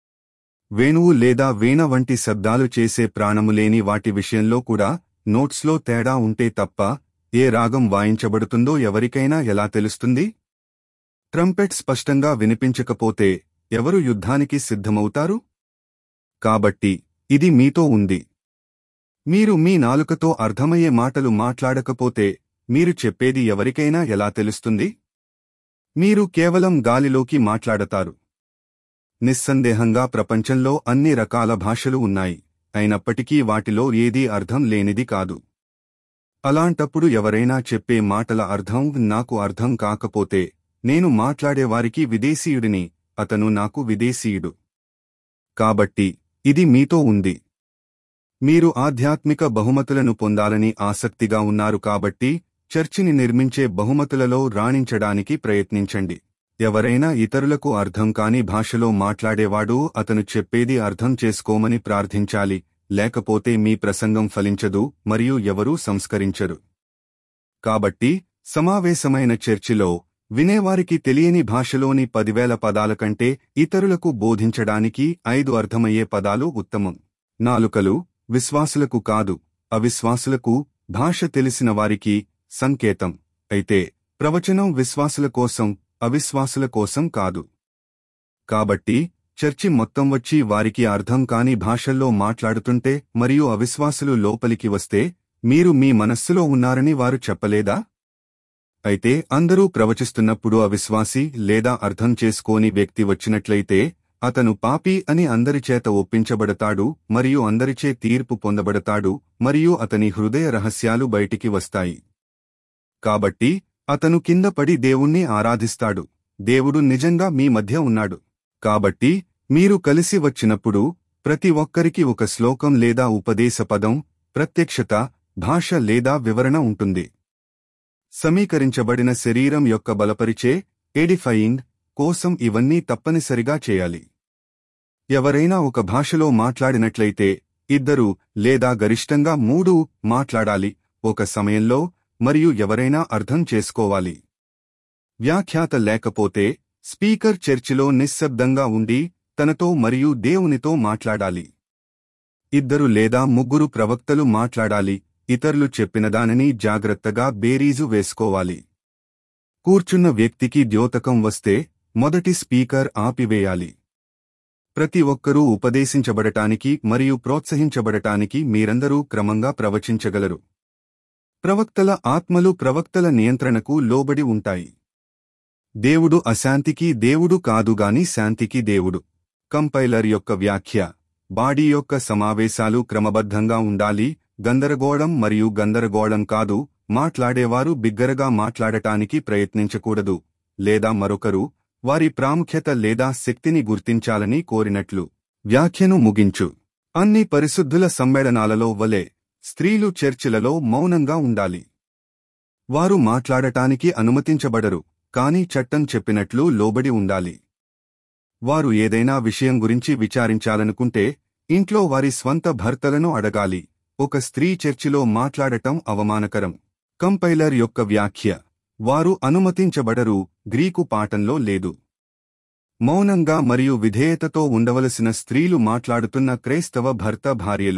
వేణువు లేదా వీణ వంటి శబ్దాలు చేసే ప్రాణము లేని వాటి విషయంలో కూడా నోట్స్లో తేడా ఉంటే తప్ప ఏ రాగం వాయించబడుతుందో ఎవరికైనా ఎలా తెలుస్తుంది ట్రంపెట్ స్పష్టంగా వినిపించకపోతే ఎవరు యుద్ధానికి సిద్ధమవుతారు కాబట్టి ఇది మీతో ఉంది మీరు మీ నాలుకతో అర్థమయ్యే మాటలు మాట్లాడకపోతే మీరు చెప్పేది ఎవరికైనా ఎలా తెలుస్తుంది మీరు కేవలం గాలిలోకి మాట్లాడతారు నిస్సందేహంగా ప్రపంచంలో అన్ని రకాల భాషలు ఉన్నాయి అయినప్పటికీ వాటిలో ఏదీ అర్థం లేనిది కాదు అలాంటప్పుడు ఎవరైనా చెప్పే మాటల అర్థం నాకు అర్థం కాకపోతే నేను మాట్లాడేవారికి విదేశీయుడిని అతను నాకు విదేశీయుడు కాబట్టి ఇది మీతో ఉంది మీరు ఆధ్యాత్మిక బహుమతులను పొందాలని ఆసక్తిగా ఉన్నారు కాబట్టి చర్చిని నిర్మించే బహుమతులలో రాణించడానికి ప్రయత్నించండి ఎవరైనా ఇతరులకు అర్థం కాని భాషలో మాట్లాడేవాడు అతను చెప్పేది అర్థం చేసుకోమని ప్రార్థించాలి లేకపోతే మీ ప్రసంగం ఫలించదు మరియు ఎవరూ సంస్కరించరు కాబట్టి సమావేశమైన చర్చిలో వినేవారికి తెలియని భాషలోని పదివేల పదాల కంటే ఇతరులకు బోధించడానికి ఐదు అర్థమయ్యే పదాలు ఉత్తమం నాలుకలు విశ్వాసులకు కాదు అవిశ్వాసులకు భాష తెలిసిన వారికి సంకేతం అయితే ప్రవచనం విశ్వాసుల కోసం అవిశ్వాసుల కోసం కాదు కాబట్టి చర్చి మొత్తం వచ్చి వారికి అర్థం కాని భాషల్లో మాట్లాడుతుంటే మరియు అవిశ్వాసులు లోపలికి వస్తే మీరు మీ మనస్సులో ఉన్నారని వారు చెప్పలేదా అయితే అందరూ ప్రవచిస్తున్నప్పుడు అవిశ్వాసి లేదా అర్థం చేసుకోని వ్యక్తి వచ్చినట్లయితే అతను పాపి అని అందరిచేత ఒప్పించబడతాడు మరియు అందరిచే తీర్పు పొందబడతాడు మరియు అతని హృదయ రహస్యాలు బయటికి వస్తాయి కాబట్టి అతను కింద పడి దేవుణ్ణి ఆరాధిస్తాడు దేవుడు నిజంగా మీ మధ్య ఉన్నాడు కాబట్టి మీరు కలిసి వచ్చినప్పుడు ప్రతి ఒక్కరికి ఒక శ్లోకం లేదా ఉపదేశ పదం ప్రత్యక్షత భాష లేదా వివరణ ఉంటుంది సమీకరించబడిన శరీరం యొక్క బలపరిచే ఎడిఫయింగ్ కోసం ఇవన్నీ తప్పనిసరిగా చేయాలి ఎవరైనా ఒక భాషలో మాట్లాడినట్లయితే ఇద్దరు లేదా గరిష్టంగా మూడు మాట్లాడాలి ఒక సమయంలో మరియు ఎవరైనా అర్థం చేసుకోవాలి వ్యాఖ్యాత లేకపోతే స్పీకర్ చర్చిలో నిశ్శబ్దంగా ఉండి తనతో మరియు దేవునితో మాట్లాడాలి ఇద్దరు లేదా ముగ్గురు ప్రవక్తలు మాట్లాడాలి ఇతరులు చెప్పినదానిని జాగ్రత్తగా బేరీజు వేసుకోవాలి కూర్చున్న వ్యక్తికి ద్యోతకం వస్తే మొదటి స్పీకర్ ఆపివేయాలి ప్రతి ఒక్కరూ ఉపదేశించబడటానికి మరియు ప్రోత్సహించబడటానికి మీరందరూ క్రమంగా ప్రవచించగలరు ప్రవక్తల ఆత్మలు ప్రవక్తల నియంత్రణకు లోబడి ఉంటాయి దేవుడు అశాంతికి దేవుడు కాదుగాని శాంతికి దేవుడు కంపైలర్ యొక్క వ్యాఖ్య బాడీ యొక్క సమావేశాలు క్రమబద్ధంగా ఉండాలి గందరగోళం మరియు గందరగోళం కాదు మాట్లాడేవారు బిగ్గరగా మాట్లాడటానికి ప్రయత్నించకూడదు లేదా మరొకరు వారి ప్రాముఖ్యత లేదా శక్తిని గుర్తించాలని కోరినట్లు వ్యాఖ్యను ముగించు అన్ని పరిశుద్ధుల సమ్మేళనాలలో వలె స్త్రీలు చర్చిలలో మౌనంగా ఉండాలి వారు మాట్లాడటానికి అనుమతించబడరు కాని చట్టం చెప్పినట్లు లోబడి ఉండాలి వారు ఏదైనా విషయం గురించి విచారించాలనుకుంటే ఇంట్లో వారి స్వంత భర్తలను అడగాలి ఒక స్త్రీ చర్చిలో మాట్లాడటం అవమానకరం కంపైలర్ యొక్క వ్యాఖ్య వారు అనుమతించబడరు గ్రీకు పాఠంలో లేదు మౌనంగా మరియు విధేయతతో ఉండవలసిన స్త్రీలు మాట్లాడుతున్న క్రైస్తవ భర్త భార్యలు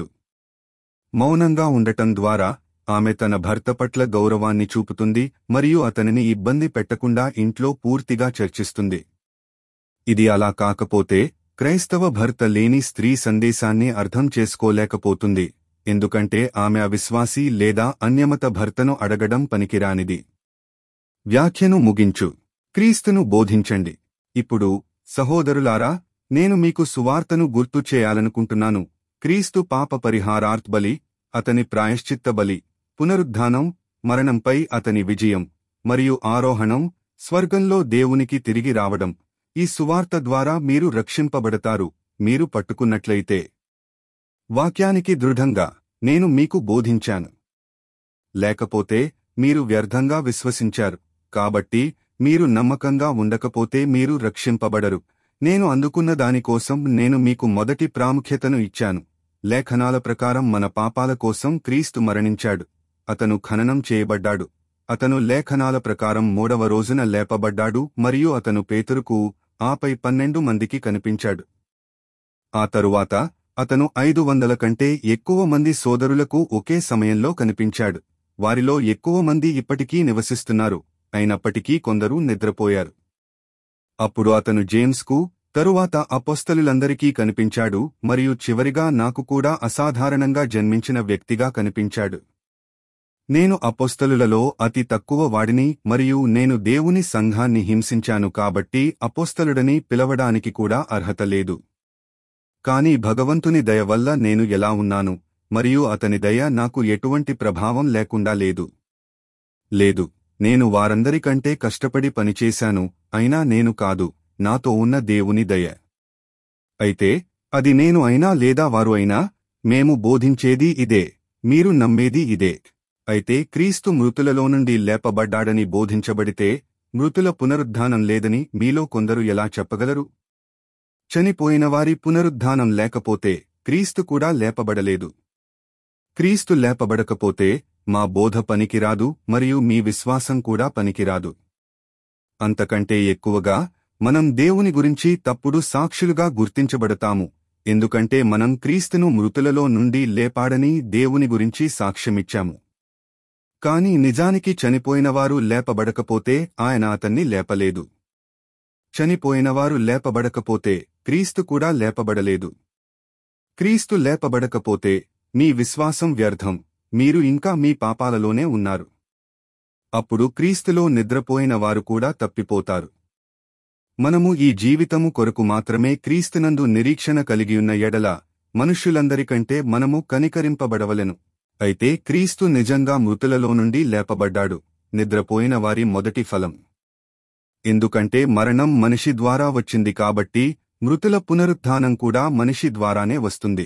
మౌనంగా ఉండటం ద్వారా ఆమె తన భర్త పట్ల గౌరవాన్ని చూపుతుంది మరియు అతనిని ఇబ్బంది పెట్టకుండా ఇంట్లో పూర్తిగా చర్చిస్తుంది ఇది అలా కాకపోతే క్రైస్తవ భర్త లేని స్త్రీ సందేశాన్ని అర్థం చేసుకోలేకపోతుంది ఎందుకంటే ఆమె అవిశ్వాసి లేదా అన్యమత భర్తను అడగడం పనికిరానిది వ్యాఖ్యను ముగించు క్రీస్తును బోధించండి ఇప్పుడు సహోదరులారా నేను మీకు సువార్తను గుర్తు చేయాలనుకుంటున్నాను క్రీస్తు పాప పరిహారార్థ్ బలి అతని ప్రాయశ్చిత్త బలి పునరుద్ధానం మరణంపై అతని విజయం మరియు ఆరోహణం స్వర్గంలో దేవునికి తిరిగి రావడం ఈ సువార్త ద్వారా మీరు రక్షింపబడతారు మీరు పట్టుకున్నట్లయితే వాక్యానికి దృఢంగా నేను మీకు బోధించాను లేకపోతే మీరు వ్యర్థంగా విశ్వసించారు కాబట్టి మీరు నమ్మకంగా ఉండకపోతే మీరు రక్షింపబడరు నేను అందుకున్న దానికోసం నేను మీకు మొదటి ప్రాముఖ్యతను ఇచ్చాను లేఖనాల ప్రకారం మన పాపాల కోసం క్రీస్తు మరణించాడు అతను ఖననం చేయబడ్డాడు అతను లేఖనాల ప్రకారం మూడవ రోజున లేపబడ్డాడు మరియు అతను పేతురుకు ఆపై పన్నెండు మందికి కనిపించాడు ఆ తరువాత అతను ఐదు వందల కంటే ఎక్కువ మంది సోదరులకు ఒకే సమయంలో కనిపించాడు వారిలో ఎక్కువ మంది ఇప్పటికీ నివసిస్తున్నారు అయినప్పటికీ కొందరు నిద్రపోయారు అప్పుడు అతను జేమ్స్కు తరువాత అపోస్తలులందరికీ కనిపించాడు మరియు చివరిగా నాకు కూడా అసాధారణంగా జన్మించిన వ్యక్తిగా కనిపించాడు నేను అపోస్తలులలో అతి తక్కువ వాడిని మరియు నేను దేవుని సంఘాన్ని హింసించాను కాబట్టి అపోస్తలుడని పిలవడానికి కూడా అర్హత లేదు కాని భగవంతుని దయ వల్ల నేను ఎలా ఉన్నాను మరియు అతని దయ నాకు ఎటువంటి ప్రభావం లేకుండా లేదు లేదు నేను వారందరికంటే కష్టపడి పనిచేశాను అయినా నేను కాదు నాతో ఉన్న దేవుని దయ అయితే అది నేను అయినా లేదా వారు అయినా మేము బోధించేది ఇదే మీరు నమ్మేది ఇదే అయితే క్రీస్తు మృతులలో నుండి లేపబడ్డాడని బోధించబడితే మృతుల పునరుద్ధానం లేదని మీలో కొందరు ఎలా చెప్పగలరు చనిపోయిన వారి పునరుద్ధానం లేకపోతే క్రీస్తు కూడా లేపబడలేదు క్రీస్తు లేపబడకపోతే మా బోధ పనికిరాదు మరియు మీ విశ్వాసం కూడా పనికిరాదు అంతకంటే ఎక్కువగా మనం దేవుని గురించి తప్పుడు సాక్షులుగా గుర్తించబడతాము ఎందుకంటే మనం క్రీస్తును మృతులలో నుండి లేపాడని దేవుని గురించి సాక్ష్యమిచ్చాము కాని నిజానికి చనిపోయినవారు లేపబడకపోతే ఆయన అతన్ని లేపలేదు చనిపోయినవారు లేపబడకపోతే క్రీస్తు కూడా లేపబడలేదు క్రీస్తు లేపబడకపోతే మీ విశ్వాసం వ్యర్థం మీరు ఇంకా మీ పాపాలలోనే ఉన్నారు అప్పుడు క్రీస్తులో నిద్రపోయిన వారు కూడా తప్పిపోతారు మనము ఈ జీవితము కొరకు మాత్రమే క్రీస్తునందు నిరీక్షణ కలిగియున్న ఎడల మనుష్యులందరికంటే మనము కనికరింపబడవలెను అయితే క్రీస్తు నిజంగా మృతులలో నుండి లేపబడ్డాడు నిద్రపోయిన వారి మొదటి ఫలం ఎందుకంటే మరణం మనిషి ద్వారా వచ్చింది కాబట్టి మృతుల పునరుత్థానం కూడా మనిషి ద్వారానే వస్తుంది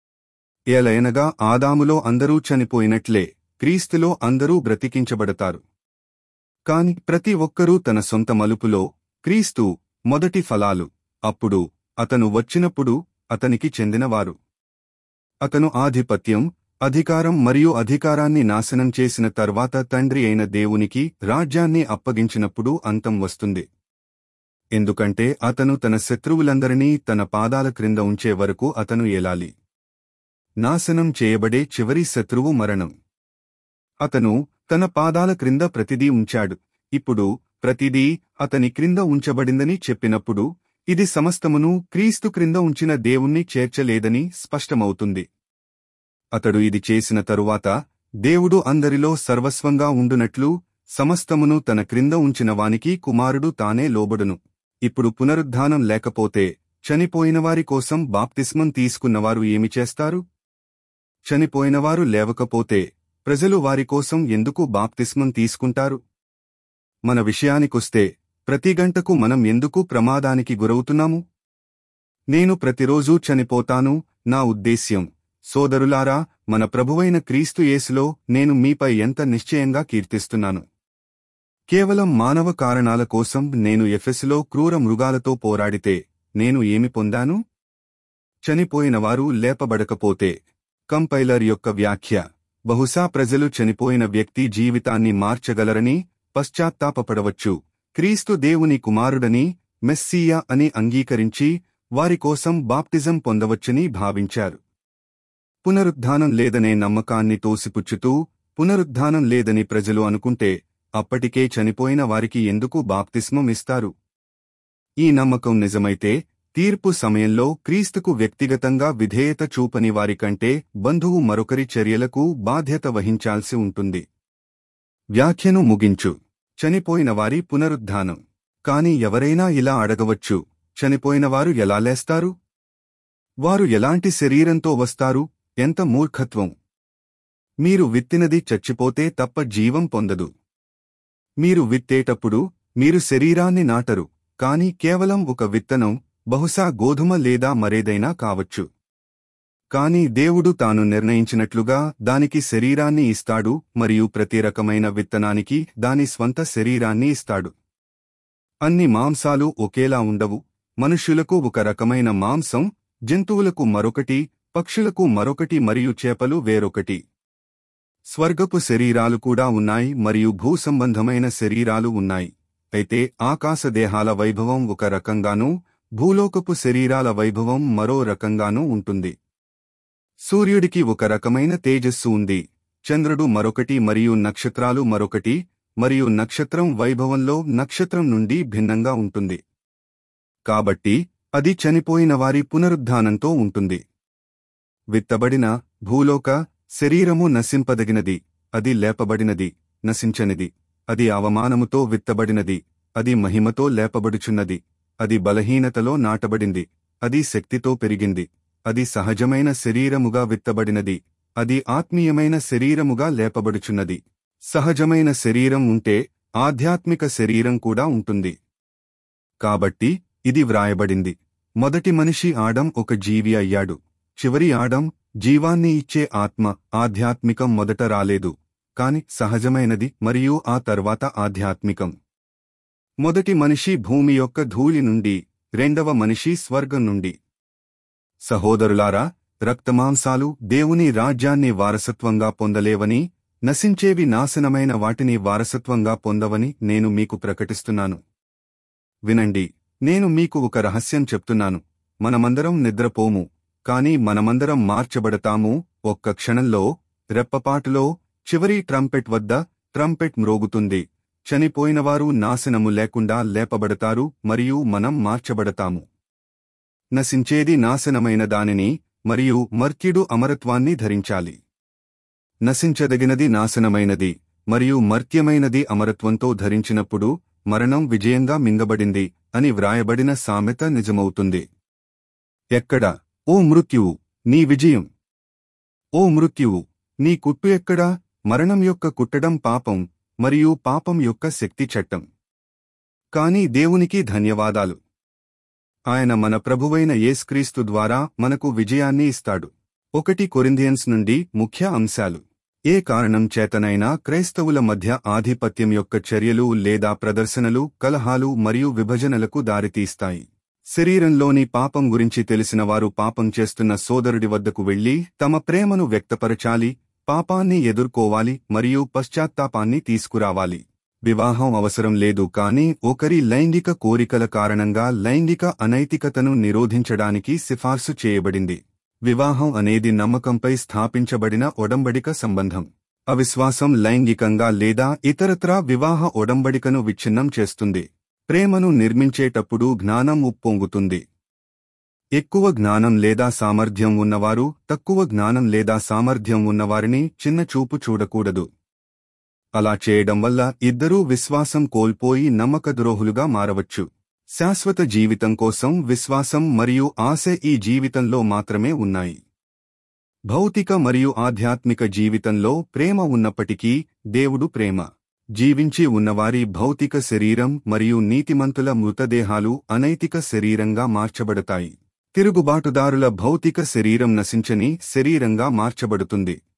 ఏలయనగా ఆదాములో అందరూ చనిపోయినట్లే క్రీస్తులో అందరూ బ్రతికించబడతారు కాని ప్రతి ఒక్కరూ తన సొంత మలుపులో క్రీస్తు మొదటి ఫలాలు అప్పుడు అతను వచ్చినప్పుడు అతనికి చెందినవారు అతను ఆధిపత్యం అధికారం మరియు అధికారాన్ని నాశనం చేసిన తర్వాత తండ్రి అయిన దేవునికి రాజ్యాన్ని అప్పగించినప్పుడు అంతం వస్తుంది ఎందుకంటే అతను తన శత్రువులందరినీ తన పాదాల క్రింద ఉంచే వరకు అతను ఏలాలి నాశనం చేయబడే చివరి శత్రువు మరణం అతను తన పాదాల క్రింద ప్రతిదీ ఉంచాడు ఇప్పుడు ప్రతిదీ అతని క్రింద ఉంచబడిందని చెప్పినప్పుడు ఇది సమస్తమును క్రీస్తు క్రింద ఉంచిన దేవుణ్ణి చేర్చలేదని స్పష్టమవుతుంది అతడు ఇది చేసిన తరువాత దేవుడు అందరిలో సర్వస్వంగా ఉండునట్లు సమస్తమును తన క్రింద ఉంచిన వానికి కుమారుడు తానే లోబడును ఇప్పుడు పునరుద్ధానం లేకపోతే చనిపోయినవారి కోసం బాప్తిస్మం తీసుకున్నవారు ఏమి చేస్తారు చనిపోయినవారు లేవకపోతే ప్రజలు వారి కోసం ఎందుకు బాప్తిస్మం తీసుకుంటారు మన విషయానికొస్తే ప్రతి గంటకు మనం ఎందుకు ప్రమాదానికి గురవుతున్నాము నేను ప్రతిరోజూ చనిపోతాను నా ఉద్దేశ్యం సోదరులారా మన ప్రభువైన క్రీస్తు యేసులో నేను మీపై ఎంత నిశ్చయంగా కీర్తిస్తున్నాను కేవలం మానవ కారణాల కోసం నేను ఎఫెసులో క్రూర మృగాలతో పోరాడితే నేను ఏమి పొందాను చనిపోయినవారు లేపబడకపోతే కంపైలర్ యొక్క వ్యాఖ్య బహుశా ప్రజలు చనిపోయిన వ్యక్తి జీవితాన్ని మార్చగలరని పశ్చాత్తాపపడవచ్చు క్రీస్తు దేవుని కుమారుడని మెస్సీయా అని అంగీకరించి వారి కోసం బాప్టిజం పొందవచ్చని భావించారు పునరుద్ధానం లేదనే నమ్మకాన్ని తోసిపుచ్చుతూ పునరుద్ధానం లేదని ప్రజలు అనుకుంటే అప్పటికే చనిపోయిన వారికి ఎందుకు బాప్తిస్మం ఇస్తారు ఈ నమ్మకం నిజమైతే తీర్పు సమయంలో క్రీస్తుకు వ్యక్తిగతంగా విధేయత చూపని వారికంటే బంధువు మరొకరి చర్యలకు బాధ్యత వహించాల్సి ఉంటుంది వ్యాఖ్యను ముగించు చనిపోయిన వారి పునరుద్ధానం కాని ఎవరైనా ఇలా అడగవచ్చు చనిపోయినవారు ఎలా లేస్తారు వారు ఎలాంటి శరీరంతో వస్తారు ఎంత మూర్ఖత్వం మీరు విత్తినది చచ్చిపోతే తప్ప జీవం పొందదు మీరు విత్తేటప్పుడు మీరు శరీరాన్ని నాటరు కాని కేవలం ఒక విత్తనం బహుశా గోధుమ లేదా మరేదైనా కావచ్చు కాని దేవుడు తాను నిర్ణయించినట్లుగా దానికి శరీరాన్ని ఇస్తాడు మరియు ప్రతి రకమైన విత్తనానికి దాని స్వంత శరీరాన్ని ఇస్తాడు అన్ని మాంసాలు ఒకేలా ఉండవు మనుష్యులకు ఒక రకమైన మాంసం జంతువులకు మరొకటి పక్షులకు మరొకటి మరియు చేపలు వేరొకటి స్వర్గపు శరీరాలు కూడా ఉన్నాయి మరియు భూసంబంధమైన శరీరాలు ఉన్నాయి అయితే ఆకాశదేహాల వైభవం ఒక రకంగానూ భూలోకపు శరీరాల వైభవం మరో రకంగానూ ఉంటుంది సూర్యుడికి ఒక రకమైన తేజస్సు ఉంది చంద్రుడు మరొకటి మరియు నక్షత్రాలు మరొకటి మరియు నక్షత్రం వైభవంలో నక్షత్రం నుండి భిన్నంగా ఉంటుంది కాబట్టి అది చనిపోయిన వారి పునరుద్ధానంతో ఉంటుంది విత్తబడిన భూలోక శరీరము నశింపదగినది అది లేపబడినది నశించనిది అది అవమానముతో విత్తబడినది అది మహిమతో లేపబడుచున్నది అది బలహీనతలో నాటబడింది అది శక్తితో పెరిగింది అది సహజమైన శరీరముగా విత్తబడినది అది ఆత్మీయమైన శరీరముగా లేపబడుచున్నది సహజమైన శరీరం ఉంటే ఆధ్యాత్మిక శరీరం కూడా ఉంటుంది కాబట్టి ఇది వ్రాయబడింది మొదటి మనిషి ఆడం ఒక జీవి అయ్యాడు చివరి ఆడం జీవాన్ని ఇచ్చే ఆత్మ ఆధ్యాత్మికం మొదట రాలేదు కాని సహజమైనది మరియు ఆ తర్వాత ఆధ్యాత్మికం మొదటి మనిషి భూమి యొక్క ధూళి నుండి రెండవ మనిషి స్వర్గం నుండి సహోదరులారా రక్తమాంసాలు దేవుని రాజ్యాన్ని వారసత్వంగా పొందలేవని నశించేవి నాశనమైన వాటిని వారసత్వంగా పొందవని నేను మీకు ప్రకటిస్తున్నాను వినండి నేను మీకు ఒక రహస్యం చెప్తున్నాను మనమందరం నిద్రపోము కాని మనమందరం మార్చబడతాము ఒక్క క్షణంలో రెప్పపాటులో చివరి ట్రంపెట్ వద్ద ట్రంపెట్ మ్రోగుతుంది చనిపోయినవారు నాశనము లేకుండా లేపబడతారు మరియు మనం మార్చబడతాము నశించేది నాశనమైన దానిని మరియు మర్త్యుడు అమరత్వాన్ని ధరించాలి నశించదగినది నాశనమైనది మరియు మర్త్యమైనది అమరత్వంతో ధరించినప్పుడు మరణం విజయంగా మింగబడింది అని వ్రాయబడిన సామెత నిజమవుతుంది ఎక్కడ ఓ మృత్యువు నీ విజయం ఓ మృత్యువు నీ కుట్టు ఎక్కడా మరణం యొక్క కుట్టడం పాపం మరియు పాపం యొక్క శక్తి చట్టం కాని దేవునికి ధన్యవాదాలు ఆయన మన ప్రభువైన యేస్క్రీస్తు ద్వారా మనకు విజయాన్ని ఇస్తాడు ఒకటి కొరింథియన్స్ నుండి ముఖ్య అంశాలు ఏ కారణం చేతనైనా క్రైస్తవుల మధ్య ఆధిపత్యం యొక్క చర్యలు లేదా ప్రదర్శనలు కలహాలు మరియు విభజనలకు దారితీస్తాయి శరీరంలోని పాపం గురించి తెలిసిన వారు పాపం చేస్తున్న సోదరుడి వద్దకు వెళ్లి తమ ప్రేమను వ్యక్తపరచాలి పాపాన్ని ఎదుర్కోవాలి మరియు పశ్చాత్తాపాన్ని తీసుకురావాలి వివాహం అవసరం లేదు కాని ఒకరి లైంగిక కోరికల కారణంగా లైంగిక అనైతికతను నిరోధించడానికి సిఫార్సు చేయబడింది వివాహం అనేది నమ్మకంపై స్థాపించబడిన ఒడంబడిక సంబంధం అవిశ్వాసం లైంగికంగా లేదా ఇతరత్రా వివాహ ఒడంబడికను విచ్ఛిన్నం చేస్తుంది ప్రేమను నిర్మించేటప్పుడు జ్ఞానం ఉప్పొంగుతుంది ఎక్కువ జ్ఞానం లేదా సామర్థ్యం ఉన్నవారు తక్కువ జ్ఞానం లేదా సామర్థ్యం ఉన్నవారిని చిన్న చూపు చూడకూడదు అలా చేయడం వల్ల ఇద్దరూ విశ్వాసం కోల్పోయి నమ్మకద్రోహులుగా మారవచ్చు శాశ్వత జీవితం కోసం విశ్వాసం మరియు ఆశ ఈ జీవితంలో మాత్రమే ఉన్నాయి భౌతిక మరియు ఆధ్యాత్మిక జీవితంలో ప్రేమ ఉన్నప్పటికీ దేవుడు ప్రేమ జీవించి ఉన్నవారి భౌతిక శరీరం మరియు నీతిమంతుల మృతదేహాలు అనైతిక శరీరంగా మార్చబడతాయి తిరుగుబాటుదారుల భౌతిక శరీరం నశించని శరీరంగా మార్చబడుతుంది